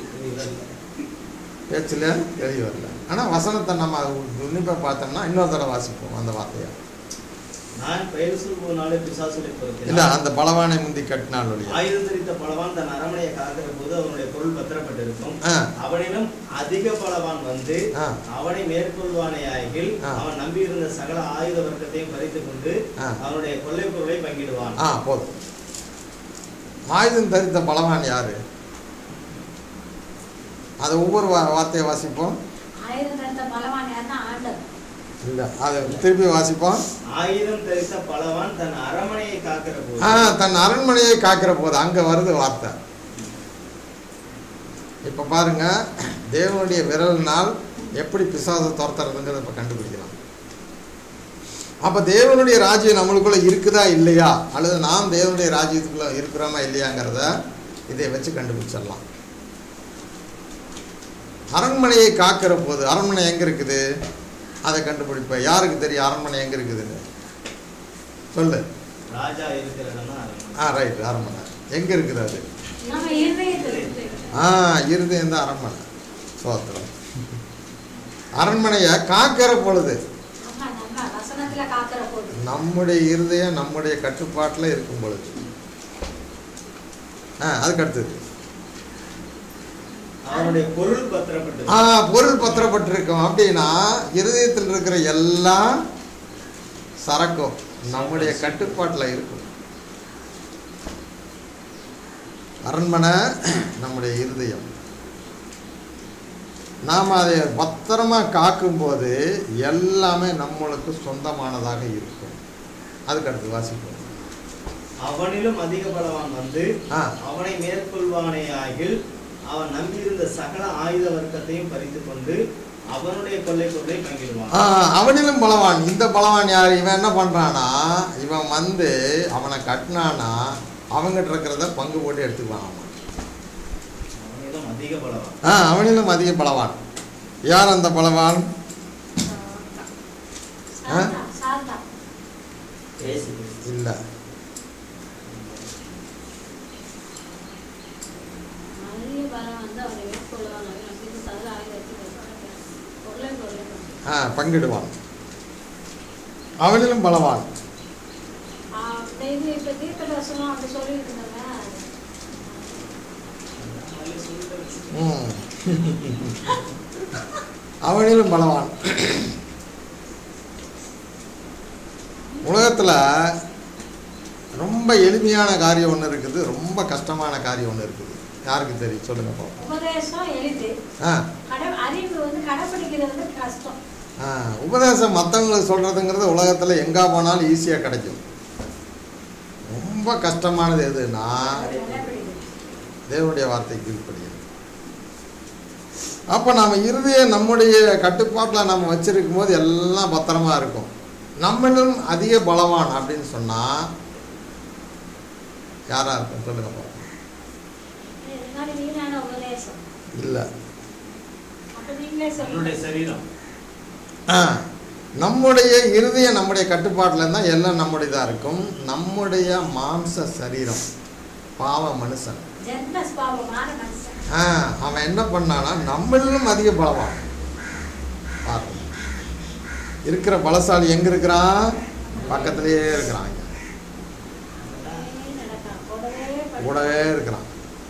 [SPEAKER 1] பேச்சில் தெளிவு வரல ஆனால் வசனத்தை நம்ம உன்னிப்பாக பார்த்தோம்னா இன்னொரு தடவை வாசிப்போம் அந்த வார்த்தையை
[SPEAKER 3] நான் பெயர் சொல்வோனாலே பிசாசுகளை
[SPEAKER 1] இல்லை
[SPEAKER 3] பொறுத்தேன்
[SPEAKER 1] அந்த பலவானை முந்தி கட்டினால் ஒழிய
[SPEAKER 3] ஆயுதம் தரித்த பலவான் தன் அரமனையை காக்கிற போது அவனுடைய பொருள் பத்திரப்பட்டிருக்கும்
[SPEAKER 1] ஆ
[SPEAKER 3] அவனிலும் அதிக பலவான் வந்து
[SPEAKER 1] ஆ.
[SPEAKER 3] அவனை மேற்கொள்வானே ஆகில்
[SPEAKER 1] ஆ.
[SPEAKER 3] அவன் நம்பியிருந்த சகல ஆயுத வர்க்கத்தையும் பறித்துக் கொண்டு
[SPEAKER 1] ஆ.
[SPEAKER 3] அவனுடைய கொள்ளை பொருளை பங்கிடுவான்
[SPEAKER 1] ஆ போதும் ஆயுதம் தரித்த பலவான் யாரு அது ஒவ்வொரு வா வார்த்தையை வாசிப்போம்
[SPEAKER 2] ஆயிரம் தந்த பலவான் யாருன்னா ஆண்டவர்
[SPEAKER 1] இல்லை அதை திருப்பி வாசிப்போம்
[SPEAKER 3] ஆயுதம் தரித்த பலவான் தன் அரமனையை காக்கிற போது
[SPEAKER 1] ஆ தன் அரண்மனையை காக்கிற போது அங்கே வருது வார்த்தை இப்போ பாருங்க தேவனுடைய விரலினால் எப்படி பிசாசை துரத்துறதுங்கிறத இப்போ கண்டுபிடிக்கலாம் அப்போ தேவனுடைய ராஜ்யம் நம்மளுக்குள்ள இருக்குதா இல்லையா அல்லது நாம் தேவனுடைய ராஜ்யத்துக்குள்ள இருக்கிறோமா இல்லையாங்கிறத இதை வச்சு கண்டுபிடிச்சிடலாம் அரண்மனையை காக்கிற போது அரண்மனை எங்கே இருக்குது அதை கண்டுபிடிப்பேன் யாருக்கு தெரியும் அரண்மனை எங்கே இருக்குதுன்னு சொல்லு
[SPEAKER 3] ராஜா இருக்கிற இடம்னா அரண்மனை.
[SPEAKER 1] ஆ ரைட் அரண்மனை எங்கே இருக்குது அது
[SPEAKER 2] நம்ம இருதயத்தில்
[SPEAKER 1] ஆ இருதயம் தான் அரண்மனை சோத்திரம் அரண்மனையை காக்கிற பொழுது
[SPEAKER 2] ஆமா நம்ம வசனத்துல காக்கிற போது
[SPEAKER 1] நம்முடைய இருதயம் நம்முடைய கட்டுப்பாட்டில் இருக்கும் பொழுது ஆ அதுக்கு அடுத்தது
[SPEAKER 3] அவனுடைய பொருள் பத்திரப்பட்டு
[SPEAKER 1] ஆ பொருள் பத்திரப்பட்டிருக்கும் அப்படின்னா இருதயத்தில் இருக்கிற எல்லா சரக்கும் நம்முடைய கட்டுப்பாட்டில் இருக்கும் அரண்மனை நம்முடைய இருதயம் நாம் அதை பத்திரமா காக்கும்போது எல்லாமே நம்மளுக்கு சொந்தமானதாக இருக்கும் அதுக்கு அடுத்து வாசிப்போம்
[SPEAKER 3] அவனிலும் அதிக பலவான் வந்து
[SPEAKER 1] ஆ
[SPEAKER 3] அவனை மேற்கொள்வானே ஆகில் அவன் நம்பியிருந்த சகல ஆயுத வர்க்கத்தையும் பறித்துக் கொண்டு அவனுடைய கொள்ளை பொருளை பங்கிடுவான்
[SPEAKER 1] ஆ, அவனிலும் பலவான் இந்த பலவான் யார் இவன் என்ன பண்ணுறானா இவன் வந்து அவனை கட்டினானா அவங்ககிட்ட இருக்கிறத பங்கு போட்டு எடுத்துக்குவான் அவன்
[SPEAKER 3] அவனிலும் அதிக பலவான்
[SPEAKER 1] ஆ அவனிலும் அதிக பலவான் யார் அந்த பலவான்
[SPEAKER 2] சாந்தா சாந்தா
[SPEAKER 4] இயேசு கிறிஸ்து.
[SPEAKER 1] இல்லை
[SPEAKER 2] நிறைய பலம் வந்து அவரை மேற்கொள்வாங்க அப்படின்னு சகல ஆயுதத்தில் பொருளை பொருளை
[SPEAKER 1] ஆ பங்கிடுவான் அவனிலும் பலவான்
[SPEAKER 2] இது இப்போ தீர்க்கதர்சனம் அப்படி சொல்லிட்டு இருந்தாங்க
[SPEAKER 1] ம் அவனிலும் பலவான் உலகத்தில் ரொம்ப எளிமையான காரியம் ஒன்று இருக்குது ரொம்ப கஷ்டமான காரியம் ஒன்று இருக்குது யாருக்கு தெரியும் சொல்லுங்க பாப்போம்
[SPEAKER 2] உபதேசம் எளிது
[SPEAKER 1] ஆ
[SPEAKER 2] கடை அறிவு வந்து கடைப்பிடிக்கிறது வந்து கஷ்டம்
[SPEAKER 1] ஆ, உபதேசம் மற்றவங்களுக்கு சொல்கிறதுங்கிறது உலகத்தில் எங்கே போனாலும் ஈஸியாக கிடைக்கும் ரொம்ப கஷ்டமானது எதுன்னா
[SPEAKER 2] கடைப்பிடிக்கிறது
[SPEAKER 1] தேவனுடைய வார்த்தை கீழ்ப்படியும் அப்போ நாம் இருதய நம்முடைய கட்டுப்பாட்டில் நம்ம வச்சிருக்கும் போது எல்லாம் பத்திரமா இருக்கும் நம்மளும் அதிக பலவான் அப்படின்னு சொன்னால் யாராக இருக்கும் சொல்லுங்க பாப்போம்
[SPEAKER 2] முன்னாடி வீணான உபதேசம்
[SPEAKER 1] இல்லை
[SPEAKER 2] அப்போ நீங்களே
[SPEAKER 3] நம்மளுடைய
[SPEAKER 2] சொல்லுங்க
[SPEAKER 3] சரீரம்
[SPEAKER 1] ஆ நம்முடைய இருதயம் நம்முடைய கட்டுப்பாட்டில் இருந்தால் எல்லாம் நம்முடையதாக இருக்கும் நம்முடைய மாம்ச சரீரம் பாவ மனுஷன்
[SPEAKER 2] ஜென்ம ஸ்பாவமான மனுஷன்
[SPEAKER 1] ஆ அவன் என்ன பண்ணானா நம்மளிலும் அதிக பலவான் பாருங்க இருக்கிற பலசாலி எங்கே இருக்கிறான் பக்கத்திலேயே இருக்கிறான் இங்க.
[SPEAKER 2] நடக்கான் கூடவே படுத்து-
[SPEAKER 1] கூடவே இருக்கிறான்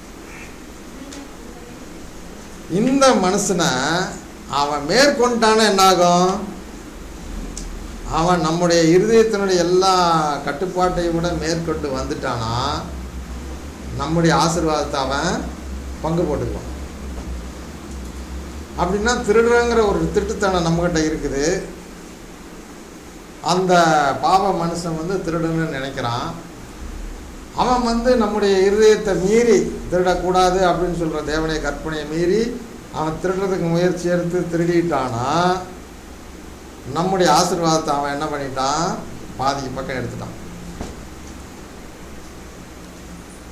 [SPEAKER 1] இந்த மனுஷனை அவன் மேற்கொண்டான என்னாகும் அவன் நம்முடைய இருதயத்தினுடைய எல்லா கட்டுப்பாட்டையும் விட மேற்கொண்டு வந்துட்டானா நம்முடைய ஆசீர்வாதத்தை அவன் பங்கு போட்டுக்குவான் அப்படின்னா திருடுறங்கிற ஒரு திட்டுத்தனம் நம்மக்கிட்ட இருக்குது அந்த பாவ மனுஷன் வந்து திருடன்னு நினைக்கிறான் அவன் வந்து நம்முடைய இருதயத்தை மீறி திருடக்கூடாது அப்படின்னு சொல்கிற தேவனுடைய கற்பனையை மீறி அவன் திருடுறதுக்கு முயற்சி எடுத்து திருடிட்டானா நம்முடைய ஆசீர்வாதத்தை அவன் என்ன பண்ணிட்டான் பாதிக்கு பக்கம் எடுத்துட்டான்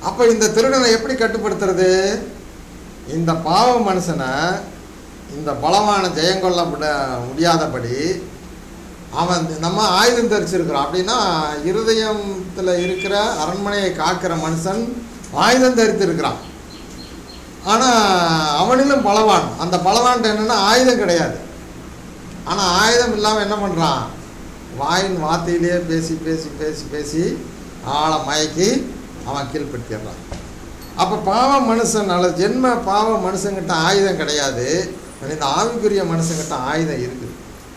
[SPEAKER 1] அப்போ இந்த திருடனை எப்படி கட்டுப்படுத்துறது இந்த பாவ மனுஷனை இந்த பலமான ஜெயங்கொள்ள முட- முடியாதபடி அவன் நம்ம ஆயுதம் தரிச்சிருக்கிறோம் அப்படின்னா இருதயத்தில் இருக்கிற அரண்மனையை காக்கிற மனுஷன் ஆயுதம் தரித்திருக்கிறான் ஆனால் அவனிலும் பலவான் அந்த பலவான்ட்டு என்னென்னா ஆயுதம் கிடையாது ஆனால் ஆயுதம் இல்லாமல் என்ன பண்ணுறான் வாயின் வார்த்தையிலேயே பேசி பேசி பேசி பேசி ஆளை மயக்கி அவன் கீழ்படுத்திடுறான் அப்போ பாவ மனுஷன் அல்லது ஜென்ம பாவ மனுஷங்கிட்ட ஆயுதம் கிடையாது ஆனா இந்த ஆவிக்குரிய மனுஷங்கிட்ட ஆயுதம் இருக்குது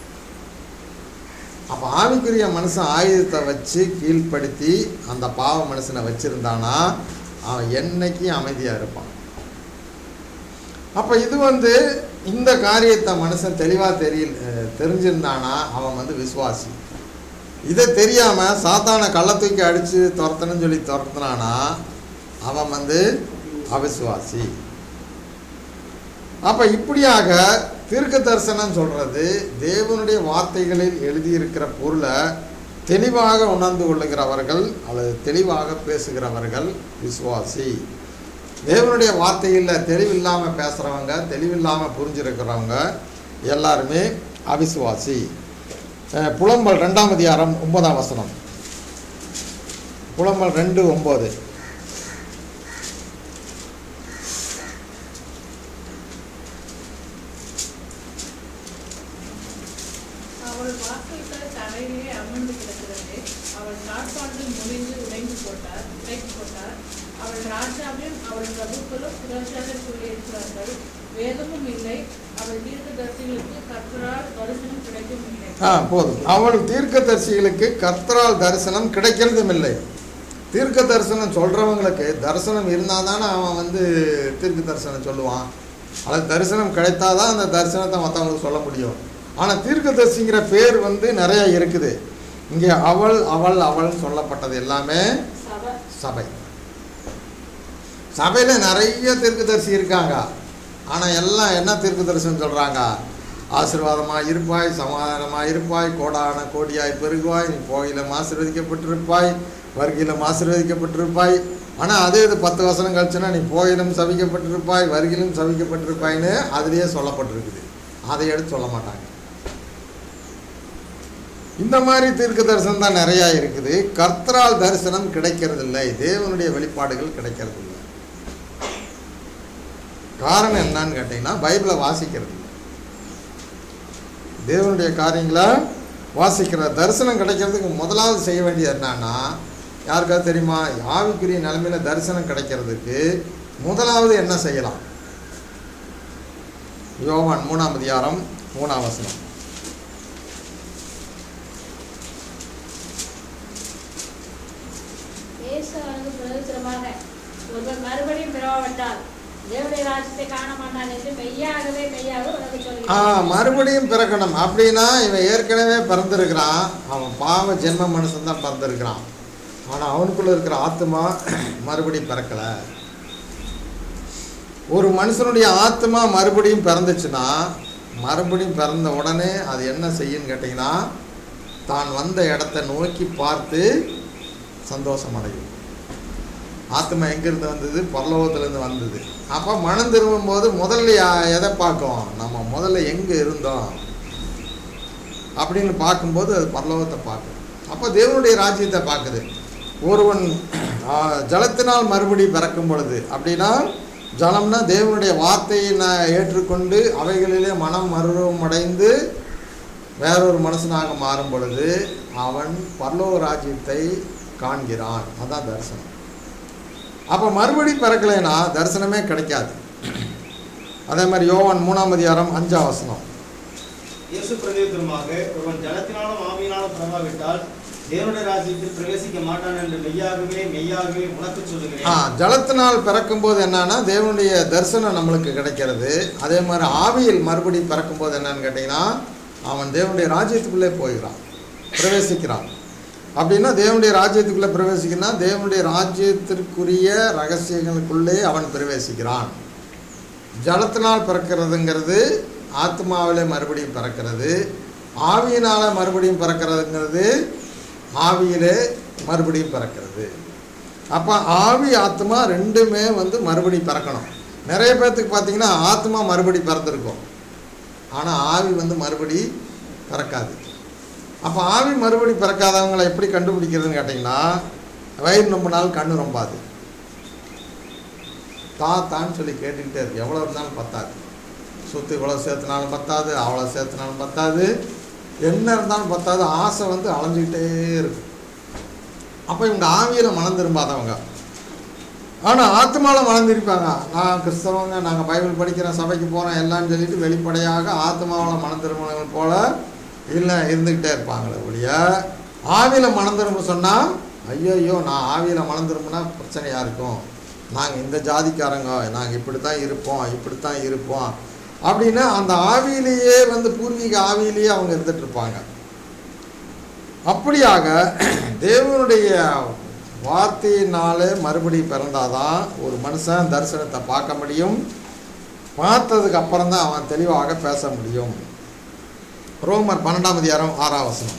[SPEAKER 1] அப்போ ஆவிக்குரிய மனுஷன் ஆயுதத்தை வச்சு கீழ்ப்படுத்தி அந்த பாவ மனுஷனை வச்சுருந்தானா அவன் என்னைக்கும் அமைதியாக இருப்பான் அப்போ இது வந்து இந்த காரியத்தை மனுஷன் தெளிவாக தெரியல தெரிஞ்சிருந்தானா அவன் வந்து விசுவாசி இதை தெரியாமல் சாத்தானை கள்ள தூக்கி அடித்து துரத்தணும்னு சொல்லி துரத்துனானா அவன் வந்து அவிசுவாசி அப்போ இப்படியாக தீர்க்க தரிசனம் சொல்கிறது தேவனுடைய வார்த்தைகளில் எழுதியிருக்கிற பொருளை தெளிவாக உணர்ந்து கொள்ளுகிறவர்கள் அல்லது தெளிவாக பேசுகிறவர்கள் விசுவாசி தேவனுடைய வார்த்தையில் தெளிவில்லாமல் பேசுகிறவங்க தெளிவில்லாமல் புரிஞ்சிருக்கிறவங்க எல்லாருமே அவிசுவாசி அஹ் புலம்பல் ரெண்டாம் அதிகாரம் ஒன்பதாம் வசனம் புலம்பல் ரெண்டு ஒம்பது
[SPEAKER 5] அவள் வாசல்கள் தரையிலே அமர்ந்து கிடக்கிறது அவள் சாப்பாட்டில் முறிந்து உடைந்து போட்டார் உடைத்து போட்டார் அவள் ராஜாவும் அவள் பிரபுக்களும் புரட்சாதற்குள்ளே இருக்கிறார்கள் வேதமும் இல்லை அவள் தீர்க்கதரிசிகளுக்கு கர்த்தரால் தரிசனம் கிடைக்கும் இல்லை
[SPEAKER 1] ஆ போதும் அவள் தீர்க்கதரிசிகளுக்கு கர்த்தரால் தரிசனம் கிடைக்கிறதும் இல்லை தீர்க்க தரிசனம் சொல்கிறவங்களுக்கு தரிசனம் இருந்தால் தானே அவன் வந்து தீர்க்க தரிசனம் சொல்லுவான் அல்லது தரிசனம் கிடைத்தாதான் அந்த தரிசனத்தை மற்றவங்களுக்கு சொல்ல முடியும் ஆனால் தீர்க்கதரிசிங்கிற பேர் வந்து நிறைய இருக்குது இங்கே அவள் அவள் அவள் சொல்லப்பட்டது எல்லாமே
[SPEAKER 2] சபை
[SPEAKER 1] சபை சபையில் நிறைய தீர்க்கதரிசி இருக்காங்க ஆனால் எல்லாம் என்ன தீர்க்கதரிசனம் சொல்கிறாங்க ஆசீர்வாதமாக இருப்பாய் சமாதானமாக இருப்பாய் கோடான கோடியாய் பெருகுவாய் நீ போகிலும் ஆசீர்வதிக்கப்பட்டிருப்பாய் வருகையிலும் ஆசீர்வதிக்கப்பட்டிருப்பாய் ஆனால் அதே இது பத்து வசனம் கழிச்சுன்னா நீ போயிலும் சவிக்கப்பட்டிருப்பாய் வருகிலும் சவிக்கப்பட்டிருப்பாய்ன்னு அதுலேயே சொல்லப்பட்டிருக்குது அதை எடுத்து சொல்ல மாட்டாங்க இந்த மாதிரி தீர்க்க தரிசனம் தான் நிறையா இருக்குது கர்த்தரால் தரிசனம் கிடைக்கிறதில்லை தேவனுடைய வெளிப்பாடுகள் கிடைக்கிறதில்லை காரணம் என்னன்னு கேட்டிங்கன்னா பைபிளை வாசிக்கிறது இல்லை. தேவனுடைய காரியங்களை வாசிக்கிற தரிசனம் கிடைக்கிறதுக்கு முதலாவது செய்ய வேண்டியது என்னன்னா யாருக்காவது தெரியுமா ஆவிக்குரிய நிலைமையில தரிசனம் கிடைக்கிறதுக்கு முதலாவது என்ன செய்யலாம் யோவான் மூணாம் அதிகாரம் மூணாம் வசனம்
[SPEAKER 2] இயேசு அவனுக்கு பிரயோஜனமாக ஒருவன் மறுபடியும் பிறவாவிட்டால் தேவனுடைய ராஜ்யத்தை காண மாட்டான் என்று மெய்யாகவே மெய்யாக உனக்கு
[SPEAKER 1] ஆ
[SPEAKER 2] சொல்கிறேன்
[SPEAKER 1] மறுபடியும் பிறக்கணும் அப்படின்னா இவன் ஏற்கனவே பிறந்திருக்கிறான் அவன் பாவ ஜென்ம மனுஷன் தான் பிறந்திருக்கிறான் ஆனால் அவனுக்குள்ள இருக்கிற ஆத்மா மறுபடியும் பிறக்கலை ஒரு மனுஷனுடைய ஆத்மா மறுபடியும் பிறந்துச்சுன்னா மறுபடியும் பிறந்த உடனே அது என்ன செய்யுன்னு கேட்டிங்கன்னா தான் வந்த இடத்த நோக்கி பார்த்து சந்தோஷம் அடையும் ஆத்மா எங்கேருந்து வந்தது பரலோகத்துலேருந்து வந்தது அப்போ மனம் திரும்பும்போது முதல்ல யா- எதை பார்க்கும் நம்ம முதல்ல எங்கே இருந்தோம் அப்படின்னு பார்க்கும்போது அது பரலோகத்தை பார்க்கும் அப்போ தேவனுடைய ராஜ்யத்தை பார்க்குது ஒருவன் ஆ, ஜலத்தினால் மறுபடி பிறக்கும் பொழுது அப்படின்னா ஜலம்னா தேவனுடைய வார்த்தையை நான் ஏற்றுக்கொண்டு அவைகளிலே மனம் மறுரூபம் அடைந்து வேறொரு மனுஷனாக மாறும் பொழுது அவன் பரலோக ராஜ்யத்தை காண்கிறான் அதான் தரிசனம் அப்போ மறுபடி பிறக்கலைன்னா தரிசனமே கிடைக்காது அதே மாதிரி யோவான் மூணாம் அதிகாரம் அஞ்சாம் வசனம்
[SPEAKER 3] இயேசு பிரதியுத்தரமாக ஒருவன் ஜலத்தினாலும் ஆவியினாலும் பிறவாவிட்டால் தேவனுடைய ராஜ்யத்தில் பிரவேசிக்க மாட்டான் என்று மெய்யாகவே மெய்யாகவே உனக்கு
[SPEAKER 1] ஆ
[SPEAKER 3] சொல்லுகிறேன்
[SPEAKER 1] ஜலத்தினால் பிறக்கும்போது என்னன்னா தேவனுடைய தரிசனம் நம்மளுக்கு கிடைக்கிறது அதே மாதிரி ஆவியில் மறுபடி பிறக்கும்போது என்னன்னு கேட்டிங்கன்னா அவன் தேவனுடைய ராஜ்யத்துக்குள்ளே போகிறான் பிரவேசிக்கிறான் அப்படின்னா தேவனுடைய ராஜ்யத்துக்குள்ளே பிரவேசிக்கிறான் தேவனுடைய ராஜ்யத்திற்குரிய ரகசியங்களுக்குள்ளே அவன் பிரவேசிக்கிறான் ஜலத்தினால் பிறக்கிறதுங்கிறது ஆத்மாவிலே மறுபடியும் பிறக்கிறது ஆவியினால் மறுபடியும் பிறக்கிறதுங்கிறது ஆவியிலே மறுபடியும் பிறக்கிறது அப்போ ஆவி ஆத்மா ரெண்டுமே வந்து மறுபடி பிறக்கணும் நிறைய பேர்த்துக்கு பார்த்தீங்கன்னா ஆத்மா மறுபடி பிறந்திருக்கும் ஆனால் ஆவி வந்து மறுபடி பிறக்காது அப்போ ஆவி மறுபடி பிறக்காதவங்களை எப்படி கண்டுபிடிக்கிறதுன்னு கேட்டிங்கன்னா வயிறு ரொம்ப நாள் கண்ணு ரொம்பாது தா தான்னு சொல்லி கேட்டுக்கிட்டே இருக்கு எவ்வளோ இருந்தாலும் பத்தாது சொத்து இவ்வளோ சேர்த்துனாலும் பத்தாது அவ்வளோ சேர்த்துனாலும் பத்தாது என்ன இருந்தாலும் பத்தாது ஆசை வந்து அலைஞ்சிக்கிட்டே இருக்கும் அப்போ இவங்க ஆவியில் மனம் திரும்பாதவங்க ஆனால் ஆத்மாவில் மனம் திருப்பாங்க நான் கிறிஸ்தவங்க நாங்கள் பைபிள் படிக்கிறோம் சபைக்கு போகிறோம் எல்லாம்னு சொல்லிட்டு வெளிப்படையாக ஆத்மாவில் மனம் திரும்பினவங்க போல இல்லை இருந்துக்கிட்டே இருப்பாங்களே ஒழிய ஆவியில் மனம் திரும்ப சொன்னால் ஐயோ ஐயோ நான் ஆவியில் மனம் திரும்பினா பிரச்சனையாக இருக்கும் நாங்கள் இந்த ஜாதிக்காரங்க நாங்கள் இப்படி தான் இருப்போம் இப்படி தான் இருப்போம் அப்படின்னு அந்த ஆவியிலேயே வந்து பூர்வீக ஆவியிலேயே அவங்க இருந்துட்டு இருப்பாங்க அப்படியாக தேவனுடைய வார்த்தையினாலே மறுபடி பிறந்தாதான் ஒரு மனுஷன் தரிசனத்தை பார்க்க முடியும் பார்த்ததுக்கு அப்புறம் தான் அவன் தெளிவாக பேச முடியும் ரோமர் பன்னெண்டாம் அதிகாரம் ஆறாம் வசனம்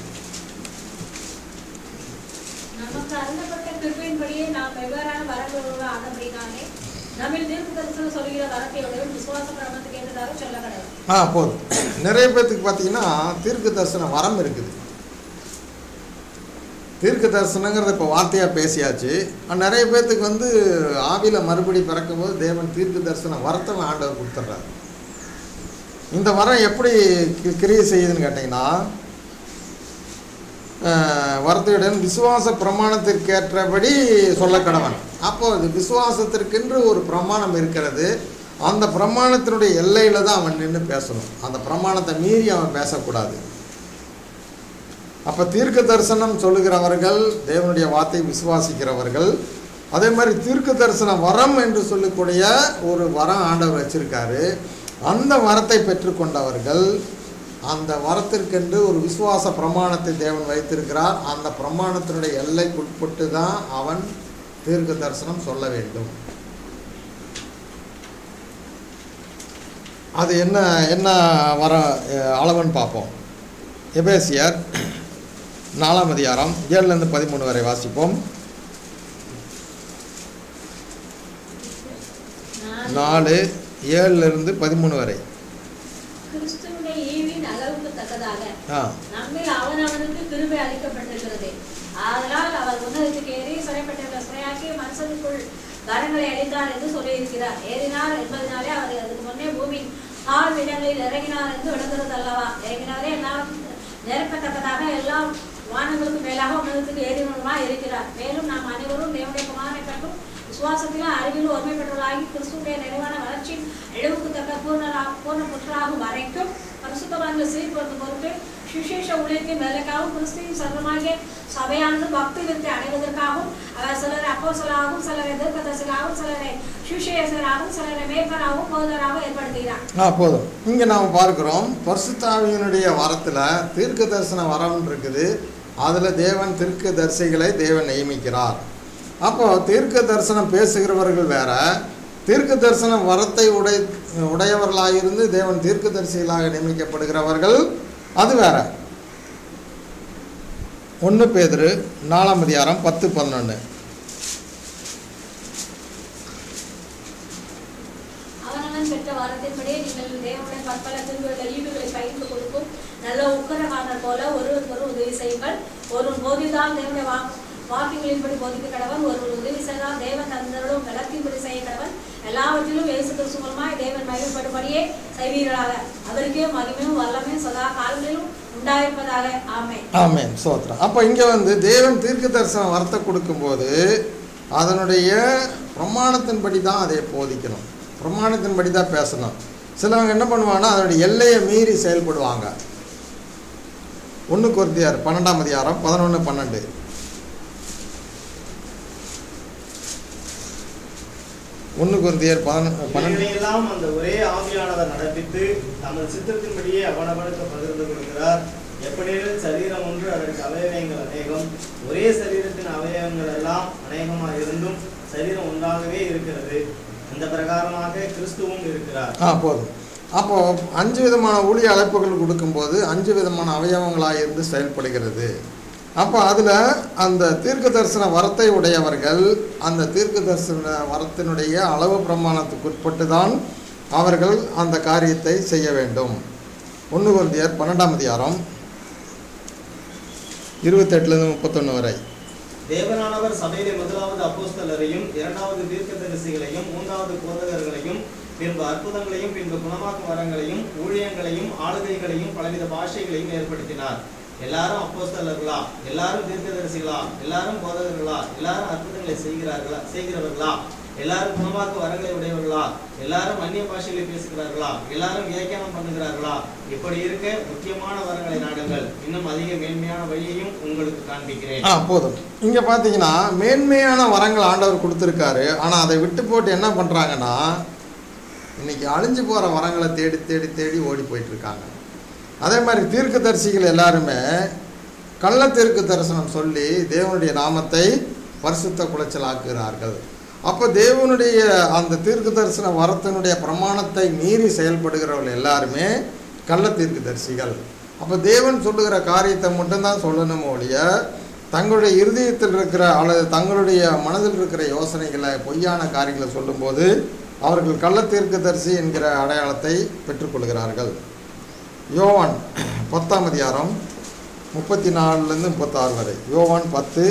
[SPEAKER 2] நமக்கு அருளப்பட்ட கிருபையின்படியே நாம் வெவ்வேறான வரங்கள் ஆனபடினாலே நம்மில் தீர்க்க தரிசனம் சொல்கிற வரத்தை உடையவன் விசுவாச பிரமத்துக்கு ஏற்றதாக சொல்ல கடவுள்
[SPEAKER 1] ஆ போதும் நிறைய பேர்த்துக்கு பார்த்தீங்கன்னா தீர்க்க தரிசன வரம் இருக்குது தீர்க்க தரிசனங்கிறத இப்போ வார்த்தையாக பேசியாச்சு ஆனா, நிறைய பேர்த்துக்கு வந்து ஆவியில் மறுபடி பிறக்கும்போது தேவன் தீர்க்க தரிசன வரத்தை ஆண்டவர் கொடுத்துட்றாரு இந்த வரம் எப்படி கி- கிரியை செய்யுதுன்னு கேட்டிங்கன்னா அஹ், வரத்தையுடன் விசுவாச பிரமாணத்திற்கேற்றபடி சொல்ல கடவன் அப்போ அது விசுவாசத்திற்கென்று ஒரு பிரமாணம் இருக்கிறது அந்த பிரமாணத்தினுடைய எல்லையில் தான் அவன் நின்று பேசணும் அந்த பிரமாணத்தை மீறி அவன் பேசக்கூடாது அப்போ தீர்க்க தரிசனம் சொல்லுகிறவர்கள் தேவனுடைய வார்த்தை விசுவாசிக்கிறவர்கள் அதே மாதிரி தீர்க்க தரிசன வரம் என்று சொல்லக்கூடிய ஒரு வரம் ஆண்டவர் வச்சிருக்காரு அந்த வரத்தை பெற்றுக்கொண்டவர்கள் அந்த வரத்திற்கென்று ஒரு விசுவாச பிரமாணத்தை தேவன் வைத்திருக்கிறார் அந்த பிரமாணத்தினுடைய எல்லைக்குட்பட்டு தான் அவன் தீர்க்க தரிசனம் சொல்ல வேண்டும் அது என்ன என்ன வர அஹ், அளவுன்னு பார்ப்போம் எபேசியர் நாலாம் அதிகாரம் ஏழுலேருந்து பதிமூணு வரை வாசிப்போம்
[SPEAKER 2] நான்
[SPEAKER 1] நாலு ஏழுலேருந்து பதிமூணு வரை
[SPEAKER 2] கிறிஸ்துவினுடைய ஈவின் அளவுக்கு தக்கதாக
[SPEAKER 1] ஆ
[SPEAKER 2] நம்மில் அவனவனுக்கு கிருபை அளிக்கப்பட்டிருக்கிறது ஆதலால் அவர் உன்னதத்துக்கு ஏறி சிறைப்பட்டிருந்த சிறையாக்கிய மனுஷனுக்குள் வரங்களை அளித்தார் என்று சொல்லியிருக்கிறார் ஏறினார் என்பதனாலே அவர் அதுக்கு முன்னே பூமி ஆள் இடங்களில் இறங்கினார் என்று விளங்குறது அல்லவா இறங்கினாரே எல்லாம் நிரப்பத்தக்கதாக எல்லாம் வானங்களுக்கு மேலாக உன்னதத்துக்கு ஏறினவருமா இருக்கிறார் மேலும் நாம் அனைவரும் தேவனுடைய குமாரனை கண்டும் விசுவாசத்திலும் அறிவிலும் ஒருமைப்பட்டவர்களாகி கிறிஸ்துடைய நிறைவான வளர்ச்சியின் இழவுக்கு தக்க பூர்ணரா பூர்ண புற்றாகும் வரைக்கும் பரிசுத்தவான்கள் சீர்படுத்தும் பொருட்டு சுசேஷ ஊழியத்தின் வேலைக்காகவும் கிறிஸ்துவின் சர்வமாகிய சபையானது பக்தி விருத்தி அடைவதற்காகவும் அவர் சிலரை அப்போஸ்தலராகவும் சிலரை தீர்க்கதரிசிகளாகவும் சிலரை சுசேஷராகவும் சிலரை மேய்ப்பராகவும் போதராகவும் ஏற்படுத்துகிறார்
[SPEAKER 1] ஆ போதும் இங்கே நாம் பார்க்கிறோம் பரிசுத்தாவியினுடைய வரத்தில் தீர்க்க தரிசன வரம் இருக்குது அதில் தேவன் தீர்க்க தரிசிகளை தேவன் நியமிக்கிறார் அப்போ தீர்க்க தரிசனம் பேசுகிறவர்கள் வேற தீர்க்க தரிசன வரத்தை உடை உடையவர்களாயிருந்து தேவன் தீர்க்க தரிசிகளாக நியமிக்கப்படுகிறவர்கள் அது வேற ஒன்று பேதுரு நாலாம் அதிகாரம் பத்து பதினொன்று
[SPEAKER 2] அவனவன் பெற்ற வரத்தின்படியே நீங்கள் தேவனுடைய பற்பல திருவுள்ள ஈடுகளை பகிர்ந்து கொடுக்கும் நல்ல உக்கரகாரர் போல ஒருவருக்கு ஒரு உதவி செய்யுங்கள் ஒரு போதித்தால் தேவனுடைய வாக்கு வாக்கியங்களின்படி போதிக்க கடவன் ஒரு உதவி செய்தால் தேவன் தந்தருளும் பலத்தின்படி செய்ய கடவன் எல்லாவற்றிலும் இயேசு கிறிஸ்து மூலமாய் தேவன் மகிழ்ப்படும்படியே செய்வீர்களாக அவருக்கே மகிமையும் வல்லமையும் சதா காலங்களிலும் உண்டாயிருப்பதாக ஆமென்
[SPEAKER 1] ஆமென் சோத்ரம் அப்போ இங்கே வந்து தேவன் தீர்க்க தரிசனம் வரத்தை கொடுக்கும்போது அதனுடைய பிரமாணத்தின்படி தான் அதை போதிக்கணும் பிரமாணத்தின்படி தான் பேசணும் சிலவங்க என்ன பண்ணுவாங்கன்னா அதனுடைய எல்லையை மீறி செயல்படுவாங்க ஒன்று கொருத்தியார் பன்னெண்டாம் அதிகாரம் பதினொன்று பன்னெண்டு ஒன்று கொருத்தியார் பதினொன்று பன்னெண்டு
[SPEAKER 3] எல்லாம் அந்த ஒரே ஆவியானவர் நடப்பித்து தமது சித்தத்தின்படியே அவனவனுக்கு பகிர்ந்து கொடுக்கிறார் எப்படியெனில் சரீரம் ஒன்று அதற்கு அவயவங்கள் அநேகம் ஒரே சரீரத்தின் அவயவங்கள் எல்லாம் அநேகமாக இருந்தும் சரீரம் ஒன்றாகவே இருக்கிறது அந்த பிரகாரமாக கிறிஸ்துவும் இருக்கிறார்
[SPEAKER 1] ஆ போதும் அப்போ அஞ்சு விதமான ஊழிய அழைப்புகள் கொடுக்கும்போது அஞ்சு விதமான அவயவங்களாக இருந்து செயல்படுகிறது அப்போ அதில் அந்த தீர்க்க தரிசன வரத்தை உடையவர்கள் அந்த தீர்க்க தரிசன வரத்தினுடைய அளவு பிரமாணத்துக்கு உட்பட்டு தான் அவர்கள் அந்த காரியத்தை செய்ய வேண்டும் ஒன்று குருந்தியர் பன்னெண்டாம் அதிகாரம் இருபத்தெட்டுலேருந்து முப்பத்தொன்று வரை
[SPEAKER 3] தேவனானவர் சபையிலே முதலாவது அப்போஸ்தலரையும் இரண்டாவது தீர்க்கதரிசிகளையும் மூன்றாவது போதகர்களையும் பின்பு அற்புதங்களையும் பின்பு குணமாக்கும் வரங்களையும் ஊழியங்களையும் ஆளுகைகளையும் பலவித பாஷைகளையும் ஏற்படுத்தினார் எல்லாரும் அப்போஸ்தலர்களா எல்லாரும் தீர்க்கதரிசிகளா எல்லாரும் போதகர்களா எல்லாரும் அற்புதங்களை செய்கிறார்களா செய்கிறவர்களா எல்லாரும் குணமாக்க வரங்களை உடையவர்களா எல்லாரும் அந்நிய பாஷைகளை பேசுகிறார்களா எல்லாரும் வியாக்கியானம் பண்ணுகிறார்களா இப்படி இருக்க முக்கியமான வரங்களை நாடுங்கள் இன்னும் அதிக மேன்மையான வழியையும் உங்களுக்கு காண்பிக்கிறேன்
[SPEAKER 1] ஆ போதும் இங்கே பார்த்தீங்கன்னா மேன்மையான வரங்கள் ஆண்டவர் கொடுத்துருக்காரு ஆனால் அதை விட்டு போட்டு என்ன பண்ணுறாங்கன்னா இன்னைக்கு அழிஞ்சு போகிற வரங்களை தேடி தேடி தேடி ஓடி போயிட்டு இருக்காங்க அதே மாதிரி தீர்க்கதரிசிகள் எல்லாருமே கள்ள தீர்க்க தரிசனம் சொல்லி தேவனுடைய நாமத்தை பரிசுத்த குலைச்சல் ஆக்குகிறார்கள் அப்போ தேவனுடைய அந்த தீர்க்க தரிசன வரத்தினுடைய பிரமாணத்தை மீறி செயல்படுகிறவர்கள் எல்லாருமே கள்ள தீர்க்கதரிசிகள் அப்போ தேவன் சொல்லுகிற காரியத்தை மட்டும்தான் சொல்லணும் ஒழிய தங்களுடைய இருதயத்தில் இருக்கிற அல்லது தங்களுடைய மனதில் இருக்கிற யோசனைகளை பொய்யான காரியங்களை சொல்லும்போது அவர்கள் கள்ள தீர்க்கதரிசி என்கிற அடையாளத்தை பெற்றுக்கொள்கிறார்கள் யோவான் பத்தாம் அதிகாரம் முப்பத்தி நாலுலேருந்து முப்பத்தாறு வரை யோவான் பத்து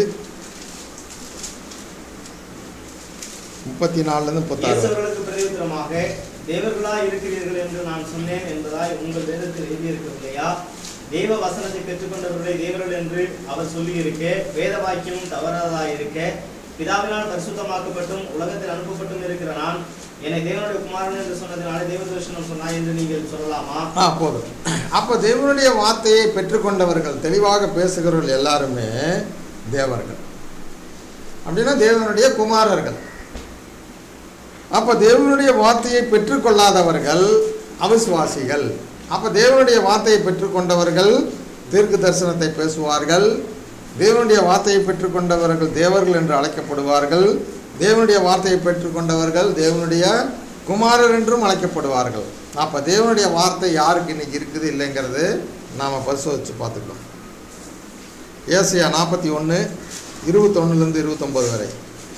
[SPEAKER 1] முப்பத்தி நாலுலேருந்து முப்பத்தாறு வரை
[SPEAKER 3] இயேசுவர்களுக்கு பிரதியுத்தரமாக தேவர்களா இருக்கிறீர்கள் என்று நான் சொன்னேன் என்பதாய் உங்கள் வேதத்தில் எழுதியிருக்கவில்லையா தேவ வசனத்தை பெற்றுக்கொண்டவர்களை தேவர்கள் என்று அவர் சொல்லியிருக்க வேத வாக்கியமும் தவறாததாய் இருக்க பிதாவினால் பரிசுத்தமாக்கப்பட்டும் உலகத்தில் அனுப்பப்பட்டும் இருக்கிற நான் என்னை தேவனுடைய குமாரன் என்று சொன்னதினாலே தேவதூஷணம் சொன்னாய் என்று நீங்கள் சொல்லலாமா
[SPEAKER 1] ஆ போதும் அப்போ தேவனுடைய வார்த்தையை பெற்றுக்கொண்டவர்கள் தெளிவாக பேசுகிறவர்கள் எல்லாருமே தேவர்கள் அப்படின்னா தேவனுடைய குமாரர்கள் அப்போ தேவனுடைய வார்த்தையை பெற்றுக்கொள்ளாதவர்கள் அவிசுவாசிகள் அப்போ தேவனுடைய வார்த்தையை பெற்றுக்கொண்டவர்கள் தீர்க்க தரிசனத்தை பேசுவார்கள் தேவனுடைய வார்த்தையை பெற்றுக்கொண்டவர்கள் தேவர்கள் என்று அழைக்கப்படுவார்கள் தேவனுடைய வார்த்தையை பெற்றுக்கொண்டவர்கள் தேவனுடைய குமாரர் என்றும் அழைக்கப்படுவார்கள் அப்போ தேவனுடைய வார்த்தை யாருக்கு இன்னைக்கு இருக்குது இல்லைங்கிறது நாம் பரிசோதித்து பார்த்துக்கலாம் ஏசியா நாற்பத்தி ஒன்று இருபத்தொன்னுலேருந்து இருபத்தொம்போது வரை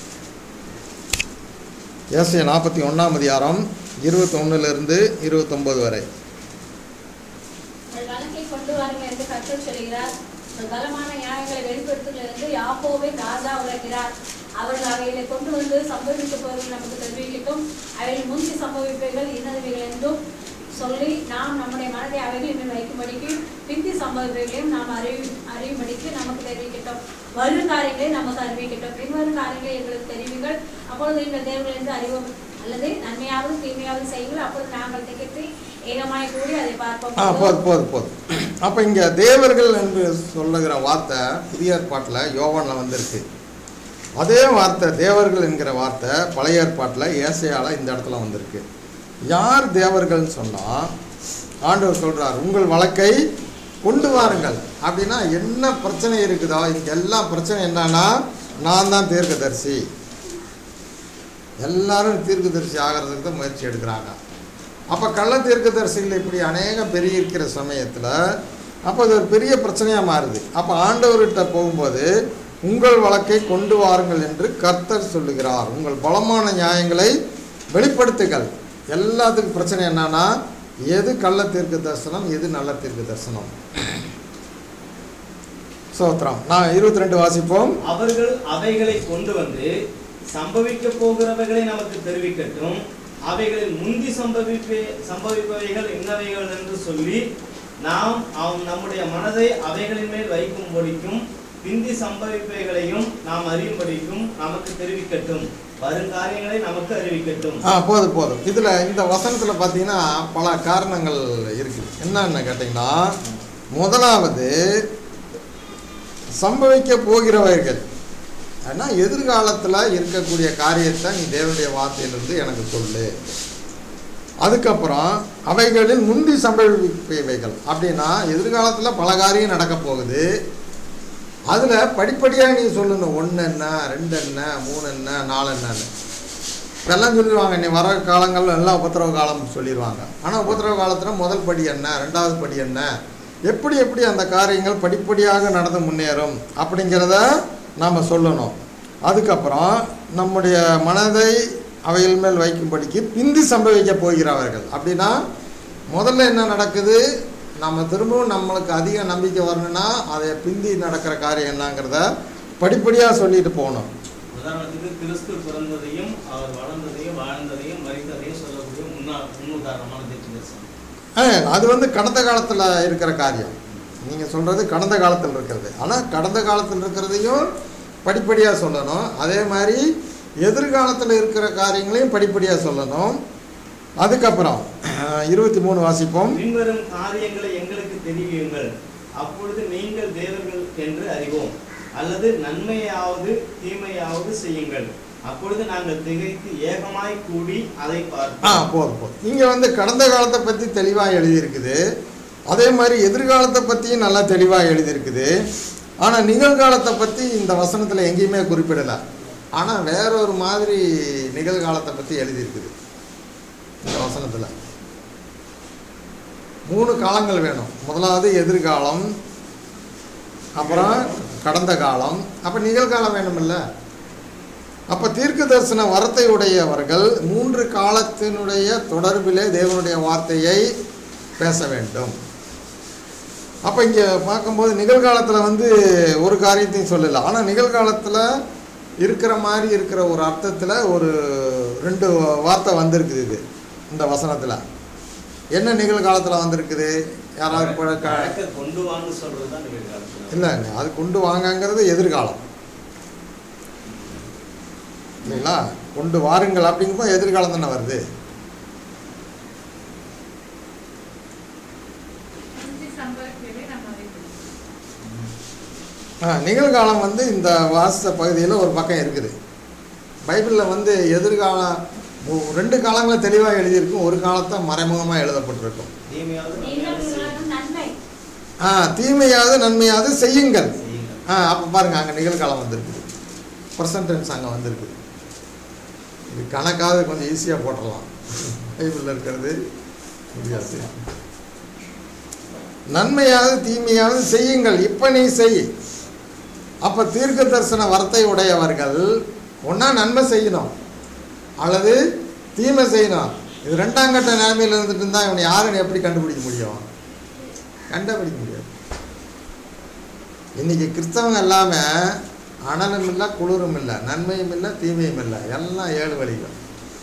[SPEAKER 1] ஏசியா நாற்பத்தி ஒன்றாம் அதிகாரம் இருபத்தொன்னுலேருந்து இருபத்தொம்போது வரை
[SPEAKER 2] உங்கள் வழக்கை கொண்டு வாருங்கள் என்று கர்த்தர் சொல்கிறார் உங்கள் பலமான நியாயங்களை வெளிப்படுத்துங்கள் என்று யாக்கோவின் ராஜா உரைக்கிறார் அவர்கள் அவைகளை கொண்டு வந்து சம்பவிக்க போவதை நமக்கு தெரிவிக்கட்டும் அவைகள் முந்தி சம்பவிப்பவைகள் இன்னதவைகள் என்றும் சொல்லி நாம் நம்முடைய மனதை அவைகளின் மேல் வைக்கும்படிக்கு பிந்தி சம்பவிப்பவைகளையும் நாம் அறிவி அறியும்படிக்கு நமக்கு தெரிவிக்கட்டும் வரும் காரியங்களை நமக்கு அறிவிக்கட்டும் பின்வரும் காரியங்களை எங்களுக்கு தெரிவிங்கள் அப்பொழுது எங்கள் தேவர்கள் என்று அறிவோம் அல்லது நன்மையாவது தீமையாவது செய்யுங்கள் அப்பொழுது நாங்கள் திகைத்து ஏகமாய் கூடி அதை பார்ப்போம்
[SPEAKER 1] ஆ போதும் போதும் போதும் அப்போ இங்கே தேவர்கள் என்று சொல்லுகிற வார்த்தை புதிய ஏற்பாட்டில் யோவானில் வந்திருக்கு அதே வார்த்தை தேவர்கள் என்கிற வார்த்தை பழைய ஏற்பாட்டில் ஏசையால் இந்த இடத்துல வந்திருக்கு யார் தேவர்கள்னு சொன்னால் ஆண்டவர் சொல்கிறார் உங்கள் வழக்கை கொண்டு வாருங்கள் அப்படின்னா என்ன பிரச்சனை இருக்குதோ இங்கே எல்லா பிரச்சனை என்னன்னா நான் தான் தீர்க்கதரிசி எல்லாரும் தீர்க்கதரிசி ஆகிறதுக்கு தான் முயற்சி எடுக்கிறாங்க அப்போ கள்ள தீர்க்கதரிசிகள் இப்படி அநேகம் பெரிய இருக்கிற சமயத்தில் அப்போ அது ஒரு பெரிய பிரச்சனையாக மாறுது அப்போ ஆண்டவர்கிட்ட போகும்போது உங்கள் வழக்கை கொண்டு வாருங்கள் என்று கர்த்தர் சொல்லுகிறார் உங்கள் பலமான நியாயங்களை வெளிப்படுத்துங்கள் எல்லாத்துக்கும் பிரச்சனை என்னன்னா எது கள்ள தீர்க்க தரிசனம் எது நல்ல தீர்க்க தரிசனம் சோத்ரம் நான் இருபத்தி ரெண்டு வாசிப்போம்
[SPEAKER 3] அவர்கள் அவைகளை கொண்டு வந்து சம்பவிக்க போகிறவைகளை நமக்கு தெரிவிக்கட்டும் அவைகளில் முந்தி சம்பவிப்பே சம்பவிப்பவைகள் இன்னவைகள் என்று சொல்லி நாம் அவன் நம்முடைய மனதை அவைகளின் மேல் வைக்கும்படிக்கும் பிந்தி சம்பவிப்பவைகளையும் நாம் அறியும்படிக்கும் நமக்கு தெரிவிக்கட்டும் வருங்காரியங்களை நமக்கு அறிவிக்கட்டும்
[SPEAKER 1] ஆ போதும் போதும் இதில் இந்த வசனத்தில் பார்த்தீங்கன்னா பல காரணங்கள் இருக்குது என்னன்னு கேட்டிங்கன்னா முதலாவது சம்பவிக்க போகிறவர்கள் ஏன்னா எதிர்காலத்தில் இருக்கக்கூடிய காரியத்தை நீ தேவனுடைய வார்த்தையிலிருந்து எனக்கு சொல்லு அதுக்கப்புறம் அவைகளில் முந்தி சம்பவிப்பவைகள் அப்படின்னா எதிர்காலத்தில் பல காரியம் நடக்க போகுது அதில் படிப்படியாக நீ சொல்லணும் ஒன்று என்ன ரெண்டு என்ன மூணு என்ன நாலு என்னன்னு இப்பெல்லாம் சொல்லிடுவாங்க நீ வர காலங்கள் எல்லாம் உபத்திரவ காலம் சொல்லிடுவாங்க ஆனால் உபத்திரவ காலத்தில் முதல் படி என்ன ரெண்டாவது படி என்ன எப்படி எப்படி அந்த காரியங்கள் படிப்படியாக நடந்து முன்னேறும் அப்படிங்கிறத நாம் சொல்லணும் அதுக்கப்புறம் நம்முடைய மனதை அவைகள் மேல் வைக்கும்படிக்கு பிந்தி சம்பவிக்க போகிறவர்கள் அப்படின்னா முதல்ல என்ன நடக்குது நம்ம திரும்பவும் நம்மளுக்கு அதிக நம்பிக்கை வரணும்னா அதை பிந்தி நடக்கிற காரியம் என்னங்கிறத படிப்படியாக சொல்லிட்டு போகணும்
[SPEAKER 3] உதாரணத்துக்கு கிறிஸ்து பிறந்ததையும் அவர் வளர்ந்ததையும் வாழ்ந்ததையும் மறித்ததையும் சொல்லக்கூடிய முன்னா முன்னுதாரணமான தீர்க்கதரிசனம்
[SPEAKER 1] ஆ, அது வந்து கடந்த காலத்தில் இருக்கிற காரியம் நீங்கள் சொல்கிறது கடந்த காலத்தில் இருக்கிறது ஆனால் கடந்த காலத்தில் இருக்கிறதையும் படிப்படியாக சொல்லணும் அதே மாதிரி எதிர்காலத்தில் இருக்கிற காரியங்களையும் படிப்படியாக சொல்லணும் அதுக்கப்புறம் இருபத்தி மூணு வாசிப்போம்
[SPEAKER 3] பின்வரும் காரியங்களை எங்களுக்கு தெரிவியுங்கள் அப்பொழுது நீங்கள் தேவர்கள் என்று அறிவோம் அல்லது நன்மையாவது தீமையாவது செய்யுங்கள் அப்பொழுது நாங்கள் திகைத்து ஏகமாய் கூடி அதை
[SPEAKER 1] ஆ
[SPEAKER 3] பார்ப்போம்
[SPEAKER 1] போதும் போதும் இங்கே வந்து கடந்த காலத்தை பற்றி தெளிவாக எழுதியிருக்குது அதே மாதிரி எதிர்காலத்தை பற்றியும் நல்லா தெளிவாக எழுதியிருக்குது ஆனால் நிகழ்காலத்தை பற்றி இந்த வசனத்தில் எங்கேயுமே குறிப்பிடலை ஆனால் வேற ஒரு மாதிரி நிகழ்காலத்தை பற்றி எழுதியிருக்குது இந்த வசனத்தில் மூணு காலங்கள் வேணும் முதலாவது எதிர்காலம் அப்புறம் கடந்த காலம் அப்போ நிகழ்காலம் வேணுமில்ல அப்போ தீர்க்க தரிசன வரத்தை உடையவர்கள் மூன்று காலத்தினுடைய தொடர்பிலே தேவனுடைய வார்த்தையை பேச வேண்டும் அப்போ இங்கே பார்க்கும்போது நிகழ்காலத்தில் வந்து ஒரு காரியத்தையும் சொல்லலை ஆனால் நிகழ்காலத்தில் இருக்கிற மாதிரி இருக்கிற ஒரு அர்த்தத்தில் ஒரு ரெண்டு வார்த்தை வந்திருக்குது இது இந்த வசனத்தில் என்ன நிகழ்காலத்தில் வந்திருக்குது யாராவது இப்போ க-
[SPEAKER 3] வழக்க கொண்டு வாங்க சொல்றதுதான் நிகழ்காலத்தில்
[SPEAKER 1] இல்லை அது கொண்டு வாங்கங்கிறது எதிர்காலம் இல்லைங்களா கொண்டு வாருங்கள் அப்படிங்கும்போது எதிர்காலம் தானே வருது
[SPEAKER 5] முந்தி சம்பவிப்பதை நாம் அறிவோம்
[SPEAKER 1] ஆ, நிகழ்காலம் வந்து இந்த வாச பகுதியில் ஒரு பக்கம் இருக்குது பைபிளில் வந்து எதிர்காலம் ஒ- ரெண்டு காலங்களை தெளிவாக எழுதியிருக்கும் ஒரு காலத்தை மறைமுகமாக எழுதப்பட்டிருக்கும்
[SPEAKER 3] தீமையாவது
[SPEAKER 2] நீங்கள்
[SPEAKER 3] நன்மையாவது
[SPEAKER 2] உங்களாலும் நன்மை
[SPEAKER 1] ஆ தீமையாவது நன்மையாவது செய்யுங்கள்
[SPEAKER 3] செய்யுங்கள்.
[SPEAKER 1] ஆ அப்போ பாருங்கள் அங்கே நிகழ்காலம் வந்திருக்குது பர்சன்டென்ஸ் அங்கே வந்திருக்குது இது கணக்காவது கொஞ்சம் ஈஸியாக போட்டுடலாம் பைபிளில் இருக்கிறது முடியாது நன்மையாவது தீமையாவது செய்யுங்கள் இப்போ நீ செய் அப்போ தீர்க்க தரிசன வரத்தை உடையவர்கள் ஒன்றா நன்மை செய்யணும் அல்லது தீமை செய்யணும் இது ரெண்டாம் கட்ட நிலைமையில் இருந்துட்டு இருந்தால் இவனை யாருன்னு எப்படி கண்டுபிடிக்க முடியும் கண்டுபிடிக்க முடியாது இன்னைக்கு கிறிஸ்தவங்க எல்லாமே அனலும் இல்லை குளிரும் இல்லை நன்மையும் இல்லை தீமையும் இல்லை எல்லாம் ஏழு வழிகள்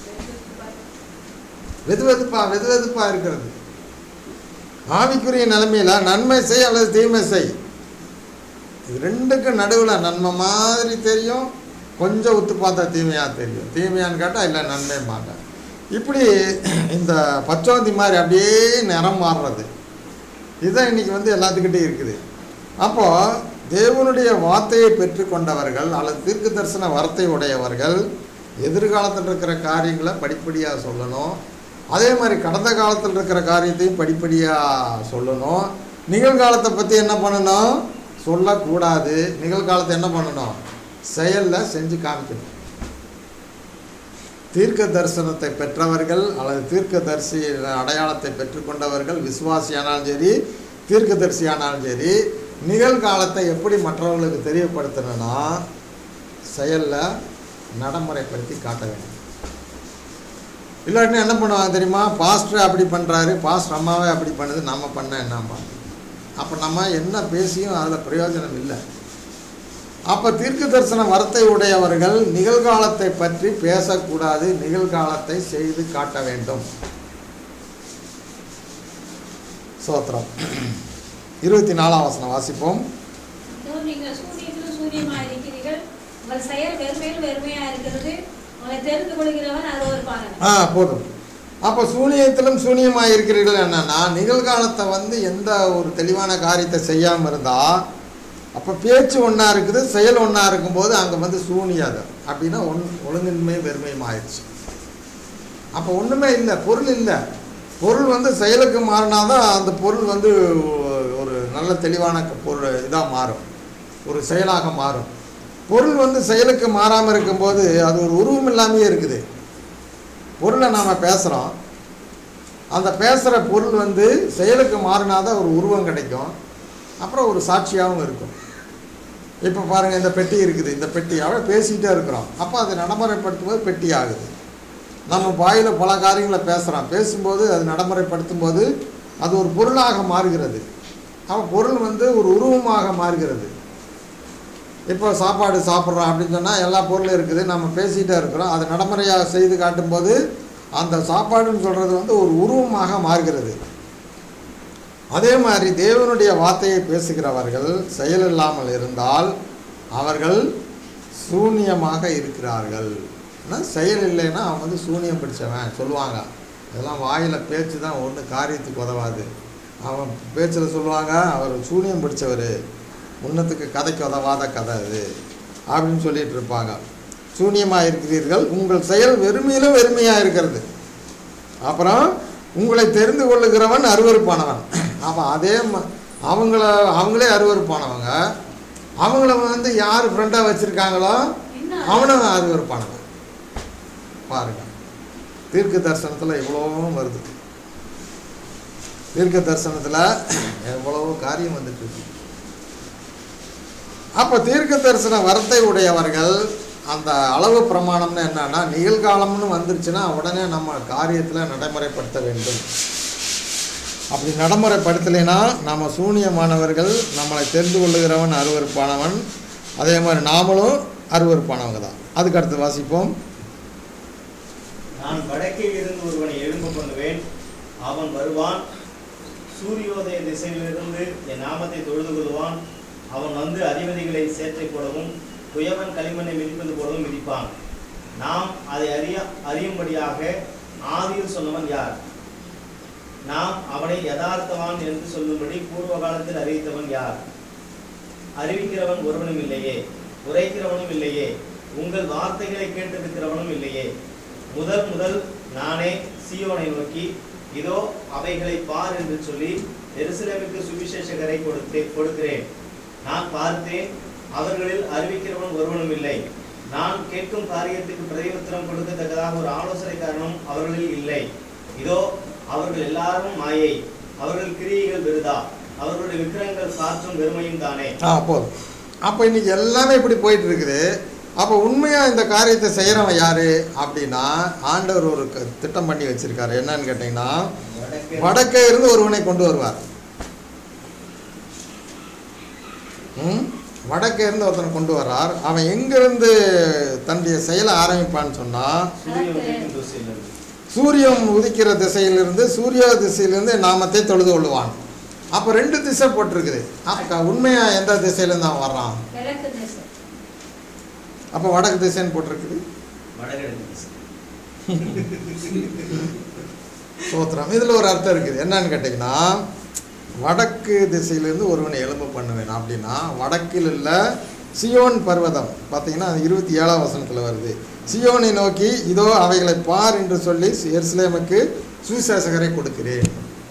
[SPEAKER 1] வெது வெதுப்பா வெது வெதுப்பா இருக்கிறது ஆவிக்குரிய நிலைமையில நன்மை செய் அல்லது தீமை செய் இது ரெண்டுக்கும் நடுவில் நன்மை மாதிரி தெரியும் கொஞ்சம் உத்து பார்த்தா தீமையாக தெரியும் தீமையான்னு கேட்டால் இல்லை நன்மை மாட்டேன் இப்படி இந்த பச்சோந்தி மாதிரி அப்படியே நிறம் மாறுறது இதுதான் இன்னைக்கு வந்து எல்லாத்துக்கிட்டே இருக்குது அப்போது தேவனுடைய வார்த்தையை பெற்றுக்கொண்டவர்கள் அல்லது தீர்க்க தரிசன வரத்தை உடையவர்கள் எதிர்காலத்தில் இருக்கிற காரியங்களை படிப்படியாக சொல்லணும் அதே மாதிரி கடந்த காலத்தில் இருக்கிற காரியத்தையும் படிப்படியாக சொல்லணும் நிகழ்காலத்தை பற்றி என்ன பண்ணணும் சொல்லக்கூடாது நிகழ்காலத்தை என்ன பண்ணணும் செயலில் செஞ்சு காமிக்கணும் தீர்க்க தரிசனத்தை பெற்றவர்கள் அல்லது தீர்க்க தரிசி அடையாளத்தை பெற்றுக்கொண்டவர்கள் விசுவாசியானாலும் சரி தீர்க்க தரிசியானாலும் சரி நிகழ்காலத்தை எப்படி மற்றவர்களுக்கு தெரியப்படுத்தணும்னா செயலில் நடைமுறைப்படுத்தி காட்ட வேண்டும் இல்லாட்டினா என்ன பண்ணுவாங்க தெரியுமா பாஸ்டர் அப்படி பண்ணுறாரு பாஸ்டர் அம்மாவே அப்படி பண்ணுது நம்ம பண்ண என்னப்பா அப்போ நம்ம என்ன பேசியும் அதில் பிரயோஜனம் இல்லை அப்போ தீர்க்க தரிசன வரத்தை உடையவர்கள் நிகழ்காலத்தை பற்றி பேசக்கூடாது நிகழ்காலத்தை செய்து காட்ட வேண்டும் சோத்திரம் இருபத்தி நாலாம் வசனம் வாசிப்போம்
[SPEAKER 2] இதோ நீங்கள் சூரியத்திலும் சூரியமாக இருக்கிறீர்கள் உங்கள் செயல் வெறுமையிலும் வெறுமையா இருக்கிறது உங்களை தெரிந்து கொள்கிறவன் அது ஒரு பாருங்க
[SPEAKER 1] ஆ போதும் அப்போ சூனியத்திலும் சூனியமாக இருக்கிறீர்கள் என்னன்னா நிகழ்காலத்தை வந்து எந்த ஒரு தெளிவான காரியத்தை செய்யாமல் இருந்தால் அப்போ பேச்சு ஒன்றா இருக்குது செயல் ஒன்றா இருக்கும்போது அங்கே வந்து சூனியாது அப்படின்னா ஒன் ஒழுங்கின்மை வெறுமையும் ஆயிடுச்சு அப்போ ஒன்றுமே இல்லை பொருள் இல்லை பொருள் வந்து செயலுக்கு மாறினாதான் அந்த பொருள் வந்து ஒரு நல்ல தெளிவான பொருள் இதாக மாறும் ஒரு செயலாக மாறும் பொருள் வந்து செயலுக்கு மாறாமல் இருக்கும்போது அது ஒரு உருவம் இல்லாமையே இருக்குது பொருளை நாம் பேசுகிறோம் அந்த பேசுகிற பொருள் வந்து செயலுக்கு மாறினாதான் ஒரு உருவம் கிடைக்கும் அப்புறம் ஒரு சாட்சியாகவும் இருக்கும் இப்போ பாருங்கள் இந்த பெட்டி இருக்குது இந்த பெட்டி அவள் பேசிக்கிட்டே இருக்கிறோம் அப்போ அதை நடைமுறைப்படுத்தும் போது பெட்டி ஆகுது நம்ம வாயில் பல காரியங்களை பேசுகிறோம் பேசும்போது அது நடைமுறைப்படுத்தும் போது அது ஒரு பொருளாக மாறுகிறது அப்போ பொருள் வந்து ஒரு உருவமாக மாறுகிறது இப்போ சாப்பாடு சாப்பிட்றோம் அப்படின்னு சொன்னால் எல்லா பொருளும் இருக்குது நம்ம பேசிகிட்டே இருக்கிறோம் அதை நடைமுறையாக செய்து காட்டும்போது அந்த சாப்பாடுன்னு சொல்கிறது வந்து ஒரு உருவமாக மாறுகிறது அதே மாதிரி தேவனுடைய வார்த்தையை பேசுகிறவர்கள் செயல் இல்லாமல் இருந்தால் அவர்கள் சூனியமாக இருக்கிறார்கள் ஆனால் செயல் இல்லைன்னா அவன் வந்து சூனியம் பிடிச்சவன் சொல்லுவாங்க இதெல்லாம் வாயில் பேச்சு தான் ஒன்று காரியத்துக்கு உதவாது அவன் பேச்சில் சொல்லுவாங்க அவர் சூனியம் பிடிச்சவர் முன்னத்துக்கு கதைக்கு உதவாத கதை அது அப்படின்னு சொல்லிட்டு இருப்பாங்க சூனியமாக இருக்கிறீர்கள் உங்கள் செயல் வெறுமையிலும் வெறுமையாக இருக்கிறது அப்புறம் உங்களை தெரிந்து கொள்ளுகிறவன் அருவருப்பானவன் அப்போ அதே ம- அவங்கள அவங்களே அருவருப்பானவங்க அவங்கள வந்து யார் ஃப்ரெண்டாக வச்சுருக்காங்களோ
[SPEAKER 2] இன்னும்
[SPEAKER 1] அவனும் அருவருப்பானவன் பாருங்க தீர்க்க தரிசனத்தில் இவ்வளவும் வருது தீர்க்க தரிசனத்தில் எவ்வளவோ காரியம் வந்துட்டு இருக்கு அப்போ தீர்க்க தரிசன வரத்தை உடையவர்கள் அந்த அளவு பிரமாணம்னு என்னன்னா நிகழ்காலம்னு வந்துருச்சுன்னா உடனே நம்ம காரியத்தில் நடைமுறைப்படுத்த வேண்டும் அப்படி நடைமுறைப்படுத்தலைன்னா நம்ம சூனியமானவர்கள் நம்மளை தெரிந்து கொள்ளுகிறவன் அருவருப்பானவன் அதே மாதிரி நாமளும் அருவருப்பானவங்க தான் அதுக்கு அடுத்து வாசிப்போம்
[SPEAKER 3] நான் வடக்கே இருந்து ஒருவனை எழும்ப பண்ணுவேன் அவன் வருவான் சூரியோதய திசையிலிருந்து என் நாமத்தை தொழுது கொள்வான் அவன் வந்து அதிபதிகளை சேற்றை போலவும் குயவன் களிமண்ணை மிதிப்பது போலவும் மிதிப்பான் நாம் அதை அறிய அறியும்படியாக ஆதியில் சொன்னவன் யார் நாம் அவனை யதார்த்தவான் என்று சொல்லும்படி பூர்வ காலத்தில் அறிவித்தவன் யார் அறிவிக்கிறவன் ஒருவனும் இல்லையே உரைக்கிறவனும் இல்லையே உங்கள் வார்த்தைகளை கேட்டிருக்கிறவனும் இல்லையே முதல் முதல் நானே சீயோனை நோக்கி இதோ அவைகளை பார் என்று சொல்லி எருசலேமுக்கு சுவிசேஷகரை கொடுத்தே கொடுக்கிறேன் நான் பார்த்தேன் அவர்களில் அறிவிக்கிறவன் ஒருவனும் இல்லை நான் கேட்கும் காரியத்துக்கு பிரதியுத்தரம் கொடுக்கத்தக்கதாக ஒரு ஆலோசனைக்காரனும் அவர்களில் இல்லை இதோ அவர்கள் எல்லாரும் மாயை அவர்கள் கிரியைகள் விருதா அவர்களுடைய விக்கிரகங்கள் காற்றும் வெறுமையும் தானே
[SPEAKER 1] ஆ போதும் அப்போ இன்னைக்கு எல்லாமே இப்படி போயிட்டு இருக்குது அப்போ உண்மையாக இந்த காரியத்தை செய்கிறவன் யார் அப்படின்னா ஆண்டவர் ஒரு க- திட்டம் பண்ணி வச்சிருக்காரு என்னன்னு கேட்டிங்கன்னா
[SPEAKER 3] வடக்கே
[SPEAKER 1] வடக்கே இருந்து ஒருவனை கொண்டு வருவார் ம் வடக்கே இருந்து ஒருத்தனை கொண்டு வர்றார் அவன் எங்கிருந்து தன்னுடைய செயலை ஆரம்பிப்பான்னு சொன்னால்
[SPEAKER 3] சூரியன் உதிக்கும் திசையிலிருந்து.
[SPEAKER 1] சூரியன் உதிக்கிற திசையிலிருந்து சூரிய திசையிலிருந்து நாமத்தை தொழுது கொள்ளுவான் அப்போ ரெண்டு திசை போட்டிருக்குது அப்போ உண்மையாக எந்த திசையிலேருந்து அவன் வர்றான்
[SPEAKER 2] கிழக்கு திசை
[SPEAKER 1] அப்போ வடக்கு திசைன்னு போட்டிருக்குது
[SPEAKER 3] வடகிழக்கு திசை
[SPEAKER 1] சோத்திரம் இதில் ஒரு அர்த்தம் இருக்குது என்னன்னு கேட்டிங்கன்னா வடக்கு திசையிலேருந்து ஒருவனை எழும்ப பண்ணுவேன் அப்படின்னா வடக்கில் உள்ள சியோன் பர்வதம் பார்த்தீங்கன்னா அது இருபத்தி ஏழாம் வசனத்தில் வருது சியோனை நோக்கி இதோ அவைகளை பார் என்று சொல்லி எருசலேமுக்கு சுவிசேஷகரை கொடுக்கிறேன்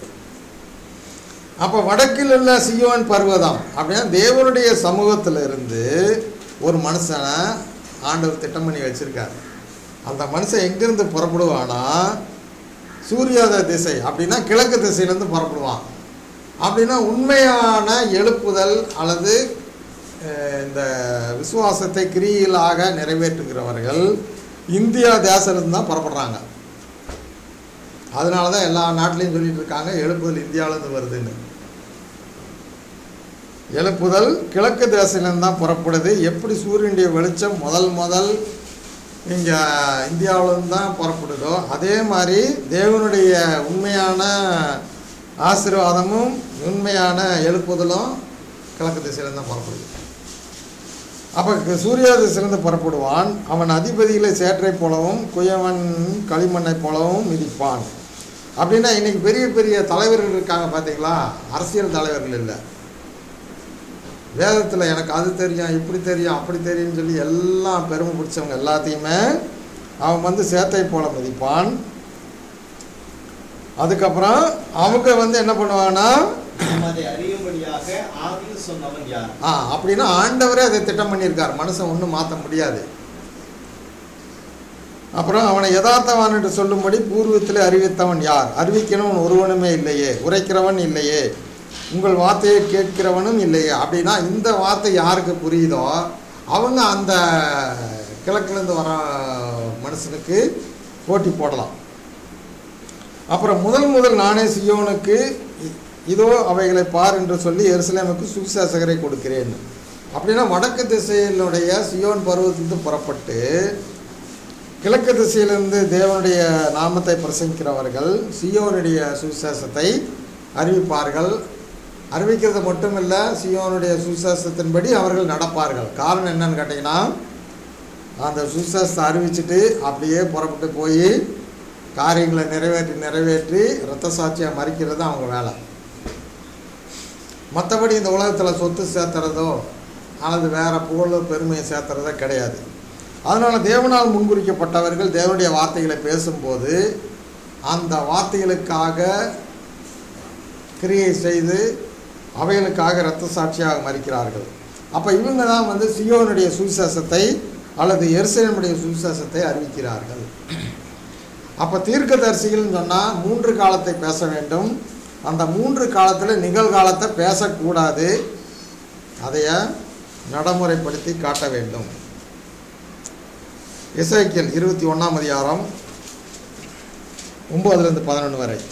[SPEAKER 1] அப்போ வடக்கில் உள்ள சியோன் பர்வதம் அப்படின்னா தேவனுடைய சமூகத்தில் இருந்து ஒரு மனுஷனை ஆண்டவர் திட்டம் பண்ணி வச்சிருக்காரு அந்த மனுஷன் எங்கேருந்து புறப்படுவானா சூரியோதய திசை அப்படின்னா கிழக்கு திசையிலேருந்து புறப்படுவான் அப்படின்னா உண்மையான எழுப்புதல் அல்லது அஹ், இந்த விசுவாசத்தை கிரியிலாக நிறைவேற்றுகிறவர்கள் இந்தியா தேசத்துலேருந்து தான் புறப்படுறாங்க அதனால தான் எல்லா நாட்டிலையும் சொல்லிட்டு இருக்காங்க எழுப்புதல் இந்தியாவிலேருந்து வருதுன்னு எழுப்புதல் கிழக்கு தேசத்துலேருந்து தான் புறப்படுது எப்படி சூரியனுடைய வெளிச்சம் முதல் முதல் இங்கே இந்தியாவிலேருந்து தான் புறப்படுதோ அதே மாதிரி தேவனுடைய உண்மையான ஆசீர்வாதமும் உண்மையான எழுப்புதலும் கிழக்கு திசையிலேருந்து தான் புறப்படுது அப்போ சூரிய திசையிலிருந்து புறப்படுவான் அவன் அதிபதிகளை சேற்றை போலவும் குயவன் களிமண்ணை போலவும் மிதிப்பான் அப்படின்னா இன்னைக்கு பெரிய பெரிய தலைவர்கள் இருக்காங்க பார்த்தீங்களா அரசியல் தலைவர்கள் இல்லை வேதத்தில் எனக்கு அது தெரியும் இப்படி தெரியும் அப்படி தெரியும்னு சொல்லி எல்லாம் பெருமை பிடிச்சவங்க எல்லாத்தையுமே அவன் வந்து சேத்தை போல மதிப்பான் அதுக்கப்புறம் அவங்க வந்து என்ன பண்ணுவாங்கன்னா
[SPEAKER 3] நாம் அதை அறியும்படியாக ஆதியில் சொன்னவன் யார்
[SPEAKER 1] ஆ அப்படின்னா ஆண்டவரே அதை திட்டம் பண்ணியிருக்கார் மனுஷன் ஒன்றும் மாற்ற முடியாது அப்புறம் அவனை யதார்த்தவான் என்று சொல்லும்படி பூர்வத்தில் அறிவித்தவன் யார் அறிவிக்கிறவன் ஒருவனுமே இல்லையே உரைக்கிறவன் இல்லையே உங்கள் வார்த்தையை கேட்கிறவனும் இல்லையே அப்படின்னா இந்த வார்த்தை யாருக்கு புரியுதோ அவங்க அந்த கிழக்குலேருந்து வர மனுஷனுக்கு போட்டி போடலாம் அப்புறம் முதல் முதல் நானே சியோனுக்கு இ- இதோ அவைகளை பார் என்று சொல்லி எருசலேமுக்கு சுவிசேஷகரை கொடுக்கிறேன் அப்படின்னா வடக்கு திசையினுடைய சியோன் பருவத்திலிருந்து புறப்பட்டு கிழக்கு திசையிலிருந்து தேவனுடைய நாமத்தை பிரசங்கிக்கிறவர்கள் சியோனுடைய சுவிசேஷத்தை அறிவிப்பார்கள் அறிவிக்கிறது மட்டுமில்ல சியோனுடைய சுவிசேஷத்தின்படி அவர்கள் நடப்பார்கள் காரணம் என்னன்னு கேட்டிங்கன்னா அந்த சுவிசேஷத்தை அறிவிச்சிட்டு அப்படியே புறப்பட்டு போய் காரியங்களை நிறைவேற்றி நிறைவேற்றி இரத்த சாட்சியாக மறிக்கிறது அவங்க வேலை மற்றபடி இந்த உலகத்தில் சொத்து சேர்த்துறதோ அல்லது வேற புகழ் பெருமையை சேர்த்துறதோ கிடையாது அதனால் தேவனால் முன்குறிக்கப்பட்டவர்கள் தேவனுடைய வார்த்தைகளை பேசும்போது அந்த வார்த்தைகளுக்காக கிரியை செய்து அவைகளுக்காக இரத்த சாட்சியாக மறிக்கிறார்கள் அப்போ இவங்க தான் வந்து சியோனுடைய சுவிசேஷத்தை அல்லது எருசலேமுடைய சுவிசேஷத்தை அறிவிக்கிறார்கள் அப்போ தீர்க்கதரிசிகள்னு சொன்னால் மூன்று காலத்தை பேச வேண்டும் அந்த மூன்று காலத்தில் நிகழ்காலத்தை பேசக்கூடாது அதைய நடைமுறைப்படுத்தி காட்ட வேண்டும் இசைக்கியல் இருபத்தி ஒன்றாம் அதிகாரம் ஒம்பதுலேருந்து பதினொன்று வரை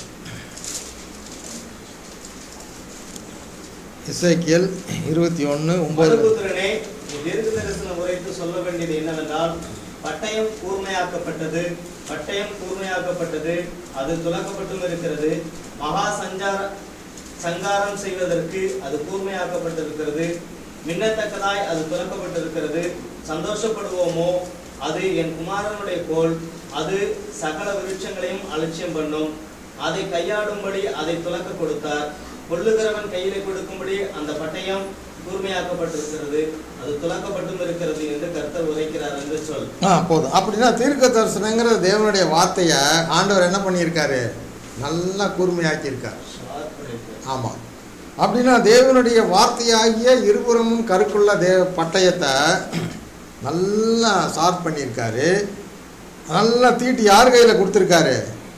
[SPEAKER 1] இசைக்கியல் இருபத்தி ஒன்று ஒம்பது
[SPEAKER 3] மனுபுத்திரனே நீ தீர்க்க தரிசனம் உரைத்து சொல்ல வேண்டியது என்னவென்றால் பட்டயம் கூர்மையாக்கப்பட்டது பட்டயம் கூர்மையாக்கப்பட்டது அது துலக்கப்பட்டும் இருக்கிறது மகா சஞ்சார சங்காரம் செய்வதற்கு அது கூர்மையாக்கப்பட்டிருக்கிறது மின்னத்தக்கதாய் அது துலக்கப்பட்டிருக்கிறது சந்தோஷப்படுவோமோ அது என் குமாரனுடைய கோல் அது சகல விருட்சங்களையும் அலட்சியம் பண்ணும் அதை கையாடும்படி அதை துலக்க கொடுத்தார் கொள்ளுகிறவன் கையிலே கொடுக்கும்படி அந்த பட்டயம் கூர்மையாக்கப்பட்டிருக்கிறது அது துலக்கப்பட்டும் இருக்கிறது என்று கர்த்தர் உரைக்கிறார் என்று சொல்
[SPEAKER 1] ஆ போதும் அப்படின்னா தீர்க்க தரிசனங்கிற தேவனுடைய வார்த்தையை ஆண்டவர் என்ன பண்ணியிருக்காரு நல்லா கூர்மையாக்கியிருக்கார் ஆமாம் அப்படின்னா தேவனுடைய வார்த்தையாகிய இருபுறமும் கருக்குள்ள தேவ பட்டயத்தை நல்லா ஷார்ப் பண்ணியிருக்காரு நல்லா தீட்டி யார் கையில் கொடுத்துருக்காரு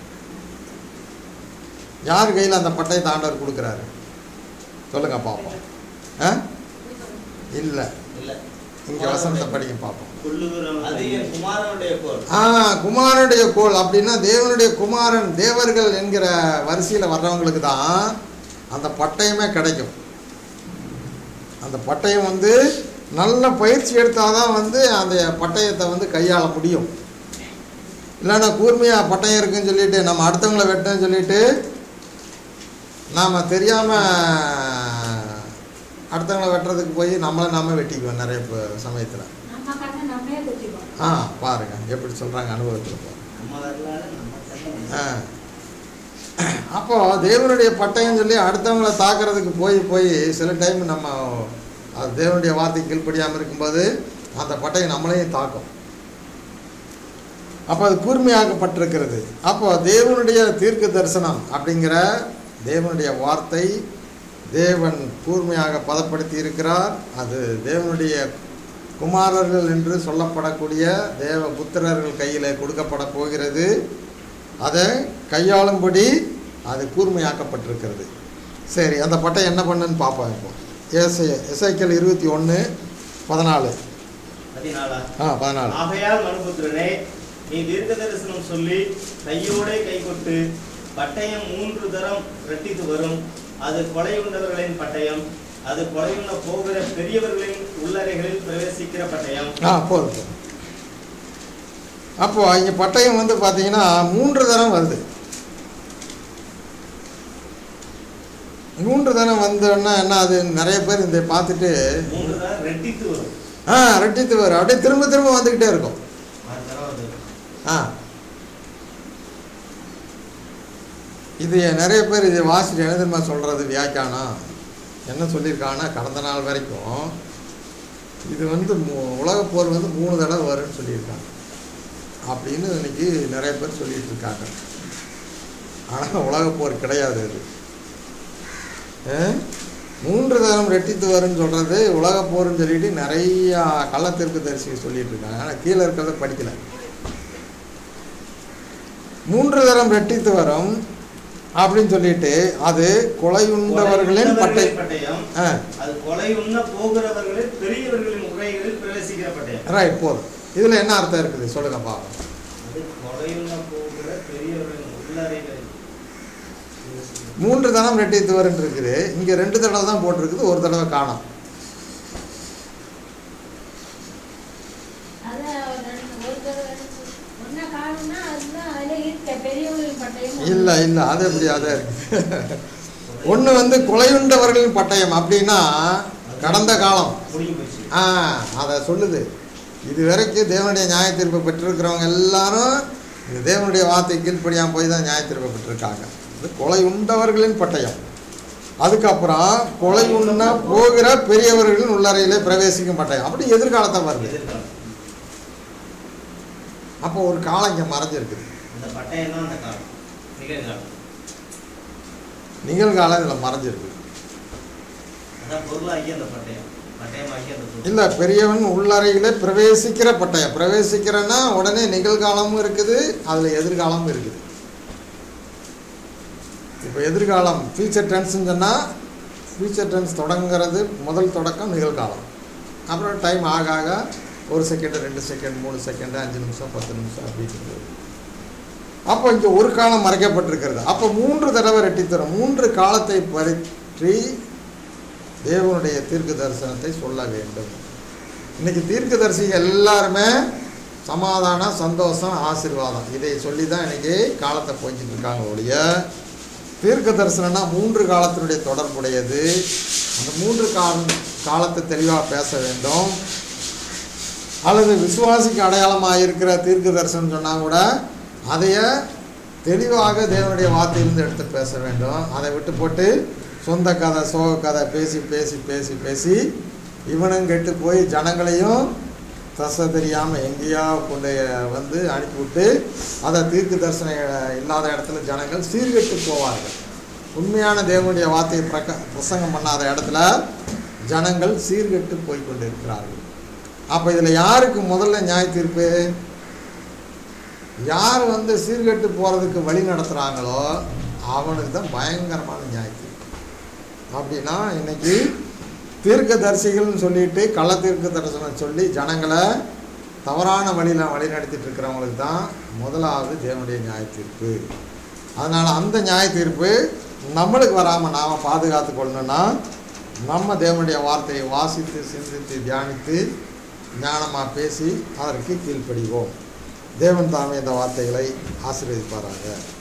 [SPEAKER 1] யார் கையில் அந்த பட்டயத்தை ஆண்டவர் கொடுக்குறாரு சொல்லுங்க பார்ப்போம் ஆ இல்லை
[SPEAKER 3] இல்ல
[SPEAKER 1] இங்கே வசனத்தை படிக்க பார்ப்போம்
[SPEAKER 3] அது என் குமாரனுடைய கோல்
[SPEAKER 1] ஆ குமாரனுடைய கோல் அப்படின்னா தேவனுடைய குமாரன் தேவர்கள் என்கிற வரிசையில் வர்றவங்களுக்கு தான் அந்த பட்டயமே கிடைக்கும் அந்த பட்டயம் வந்து நல்ல பயிற்சி எடுத்தால் தான் வந்து அந்த பட்டயத்தை வந்து கையாள முடியும் இல்லைன்னா கூர்மையாக பட்டயம் இருக்குன்னு சொல்லிட்டு நம்ம அடுத்தவங்கள வெட்டன்னு சொல்லிட்டு நாம் தெரியாமல் அடுத்தவங்கள வெட்டுறதுக்கு போய் நம்மளை நாம வெட்டிக்குவோம் நிறைய சமயத்தில்
[SPEAKER 2] நம்ம கண்ணை நம்மளே குத்திப்போம்
[SPEAKER 1] ஆ பாருங்க எப்படி சொல்கிறாங்க அனுபவத்தில் பாருங்க
[SPEAKER 3] நம்ம வரலாறு நம்ம கண்ணு.
[SPEAKER 1] ஆ அப்போ தேவனுடைய பட்டயம் சொல்லி அடுத்தவங்கள தாக்குறதுக்கு போய் போய் சில டைம் நம்ம அது தேவனுடைய வார்த்தை கீழ்ப்படியாமல் இருக்கும்போது அந்த பட்டயம் நம்மளையும் தாக்கும் அப்போ அது கூர்மையாக்கப்பட்டிருக்கிறது அப்போ தேவனுடைய தீர்க்க தரிசனம் அப்படிங்கிற தேவனுடைய வார்த்தை தேவன் கூர்மையாக பதப்படுத்தி இருக்கிறார் அது தேவனுடைய குமாரர்கள் என்று சொல்லப்படக்கூடிய தேவ புத்திரர்கள் கையில் கொடுக்கப்பட போகிறது அதை கையாளும்படி அது கூர்மையாக்கப்பட்டிருக்கிறது சரி அந்த பட்டை என்ன பண்ணுன்னு பார்ப்போம் இப்போ எஸ் எஸ்ஐக்கியல் இருபத்தி ஒன்று பதினாலு
[SPEAKER 3] பதினாலா
[SPEAKER 1] ஆ பதினாலு
[SPEAKER 3] ஆகையால் மனுபுத்திரனே நீ தீர்க்க தரிசனம் சொல்லி கையோடே கைகொட்டு பட்டயம் மூன்று தரம் ரெட்டித்து வரும் அது கொலையுண்டவர்களின் பட்டயம் அது கொலையுண்ண போகிற பெரியவர்களின் உள்ளறைகளில் பிரவேசிக்கிற பட்டயம்
[SPEAKER 1] ஆ போதும் போதும் அப்போ இங்கே பட்டயம் வந்து பார்த்தீங்கன்னா மூன்று தரம் வருது மூன்று தரம் வந்தோன்னா என்ன அது நிறைய பேர் இந்த பார்த்துட்டு
[SPEAKER 3] மூன்று தரம் ரெட்டித்து வரும்
[SPEAKER 1] ஆ ரெட்டித்து வரும் அப்படியே திரும்ப திரும்ப வந்துக்கிட்டே இருக்கும்
[SPEAKER 3] ஆறு தரம் அது
[SPEAKER 1] ஆ இது நிறைய பேர் இது வாசிட்டு என்ன தெரியுமா சொல்கிறது வியாக்கியானம் என்ன சொல்லியிருக்காங்கன்னா கடந்த நாள் வரைக்கும் இது வந்து மு- உலகப் போர் வந்து மூணு தடவை வரும்னு சொல்லியிருக்காங்க அப்படின்னு இன்னைக்கு நிறைய பேர் சொல்லிட்டு இருக்காங்க ஆனால் உலகப் போர் கிடையாது அது ஆ? மூன்று தரம் ரெட்டித்து வரும்னு சொல்கிறது உலகப் போர்னு சொல்லிட்டு நிறையா கள்ளத்திற்கு தரிசி சொல்லிட்டு இருக்காங்க ஆனால் கீழே இருக்கிறத படிக்கல மூன்று தரம் ரெட்டித்து வரும் அப்படின்னு சொல்லிட்டு அது கொலை உண்டவர்களின் பட்டை
[SPEAKER 3] கொலை பட்டயம்
[SPEAKER 1] ஆ
[SPEAKER 3] அது கொலை உண்ண போகிறவர்களில் பெரியவர்களின் உரைகளில் பிரவேசிக்கிற பட்டயம்
[SPEAKER 1] ரைட் போதும் இதில் என்ன அர்த்தம் இருக்குது சொல்லுங்க பாப்போம்
[SPEAKER 3] அது கொலை உண்ண போகிற பெரியவர்களின் உள்ளறைகளில்
[SPEAKER 1] மூன்று தரம் ரெட்டித்து வருன்னு இருக்குது இங்கே ரெண்டு தடவை தான் போட்டிருக்குது ஒரு தடவை காணோம்
[SPEAKER 2] அத ரெண்டு- ஒரு தடவை ஒன்னா காணும்னா அதுதான் அதுல இருக்க பெரியவர்களின் பட்டயம்
[SPEAKER 1] இல்லை இல்லை அது எப்படி அதான் இருக்குது ஒன்று வந்து கொலையுண்டவர்களின் பட்டயம் அப்படின்னா கடந்த காலம்
[SPEAKER 3] முடிஞ்சு போச்சு
[SPEAKER 1] ஆ அதை சொல்லுது இது வரைக்கும் தேவனுடைய நியாய தீர்ப்பை பெற்றிருக்கிறவங்க எல்லாரும் இந்த தேவனுடைய வார்த்தை கீழ்ப்படியாமல் போய் தான் நியாய தீர்ப்பை பெற்றிருக்காங்க இது கொலை உண்டவர்களின் பட்டயம் அதுக்கப்புறம் கொலை உண்ண போகிற பெரியவர்களின் உள்ளறையிலே பிரவேசிக்கும் பட்டயம் அப்படி எதிர்காலத்தை வருது
[SPEAKER 3] எதிர்காலம்
[SPEAKER 1] அப்போ ஒரு காலம் இங்கே மறைஞ்சிருக்குது
[SPEAKER 3] அந்த பட்டயம் தான் அந்த காலம் நிகழ்காலம்
[SPEAKER 1] நிகழ்காலம் இதில் மறைஞ்சிருக்கு
[SPEAKER 3] அதான் பொருளாகி அந்த பட்டயம் பட்டயமாகி அந்த பொருள்
[SPEAKER 1] இல்லை பெரியவன் உள்ளறையிலே பிரவேசிக்கிற பட்டயம் பிரவேசிக்கிறன்னா உடனே நிகழ்காலமும் இருக்குது அதில் எதிர்காலமும் இருக்குது இப்போ எதிர்காலம் ஃபியூச்சர் டென்ஸ்னு சொன்னால் ஃபியூச்சர் டென்ஸ் தொடங்குறது முதல் தொடக்கம் நிகழ்காலம் அப்புறம் டைம் ஆக ஆக ஒரு செகண்டு ரெண்டு செகண்ட் மூணு செகண்டு அஞ்சு நிமிஷம் பத்து நிமிஷம் அப்படின்னு அப்போ இங்கே ஒரு காலம் மறைக்கப்பட்டிருக்கிறது அப்போ மூன்று தடவை ரெட்டித்தரும் மூன்று காலத்தை பற்றி தேவனுடைய தீர்க்க தரிசனத்தை சொல்ல வேண்டும் இன்னைக்கு தீர்க்கதரிசிகள் எல்லாருமே சமாதானம் சந்தோஷம் ஆசீர்வாதம் இதை சொல்லி தான் இன்னைக்கு காலத்தை போய்ச்சிட்டு இருக்காங்க ஒழிய தீர்க்க தரிசனம்னா மூன்று காலத்தினுடைய தொடர்புடையது அந்த மூன்று கால காலத்தை தெளிவாக பேச வேண்டும் அல்லது விசுவாசிக்கு அடையாளமாக இருக்கிற தீர்க்க தரிசனம் சொன்னால் கூட அதைய தெளிவாக தேவனுடைய வார்த்தையிலிருந்து எடுத்து பேச வேண்டும் அதை விட்டு போட்டு சொந்த கதை சோக கதை பேசி பேசி பேசி பேசி இவனும் கெட்டு போய் ஜனங்களையும் தசை தெரியாமல் எங்கேயோ கொண்டு வந்து அனுப்பிவிட்டு அதை தீர்க்க தரிசனம் இல்லாத இடத்துல ஜனங்கள் சீர்கெட்டு போவார்கள் உண்மையான தேவனுடைய வார்த்தையை பிரக பிரசங்கம் பண்ணாத இடத்துல ஜனங்கள் சீர்கெட்டு போய் கொண்டு இருக்கிறார்கள் அப்போ இதில் யாருக்கு முதல்ல நியாய தீர்ப்பு யார் வந்து சீர்கெட்டு போகிறதுக்கு வழி நடத்துகிறாங்களோ அவனுக்கு தான் பயங்கரமான நியாய தீர்ப்பு அப்படின்னா இன்னைக்கு தீர்க்கதரிசிகள்னு சொல்லிட்டு கள்ள தீர்க்க தரிசனம் சொல்லி ஜனங்களை தவறான வழியில் வழி நடத்திட்டு இருக்கிறவங்களுக்கு தான் முதலாவது தேவனுடைய நியாய தீர்ப்பு அதனால் அந்த நியாய தீர்ப்பு நம்மளுக்கு வராமல் நாம் பாதுகாத்து கொள்ளணும்னா நம்ம தேவனுடைய வார்த்தையை வாசித்து சிந்தித்து தியானித்து ஞானமாக பேசி அதற்கு கீழ்ப்படிவோம் தேவன் தாமே இந்த வார்த்தைகளை ஆசீர்வதிப்பாராங்க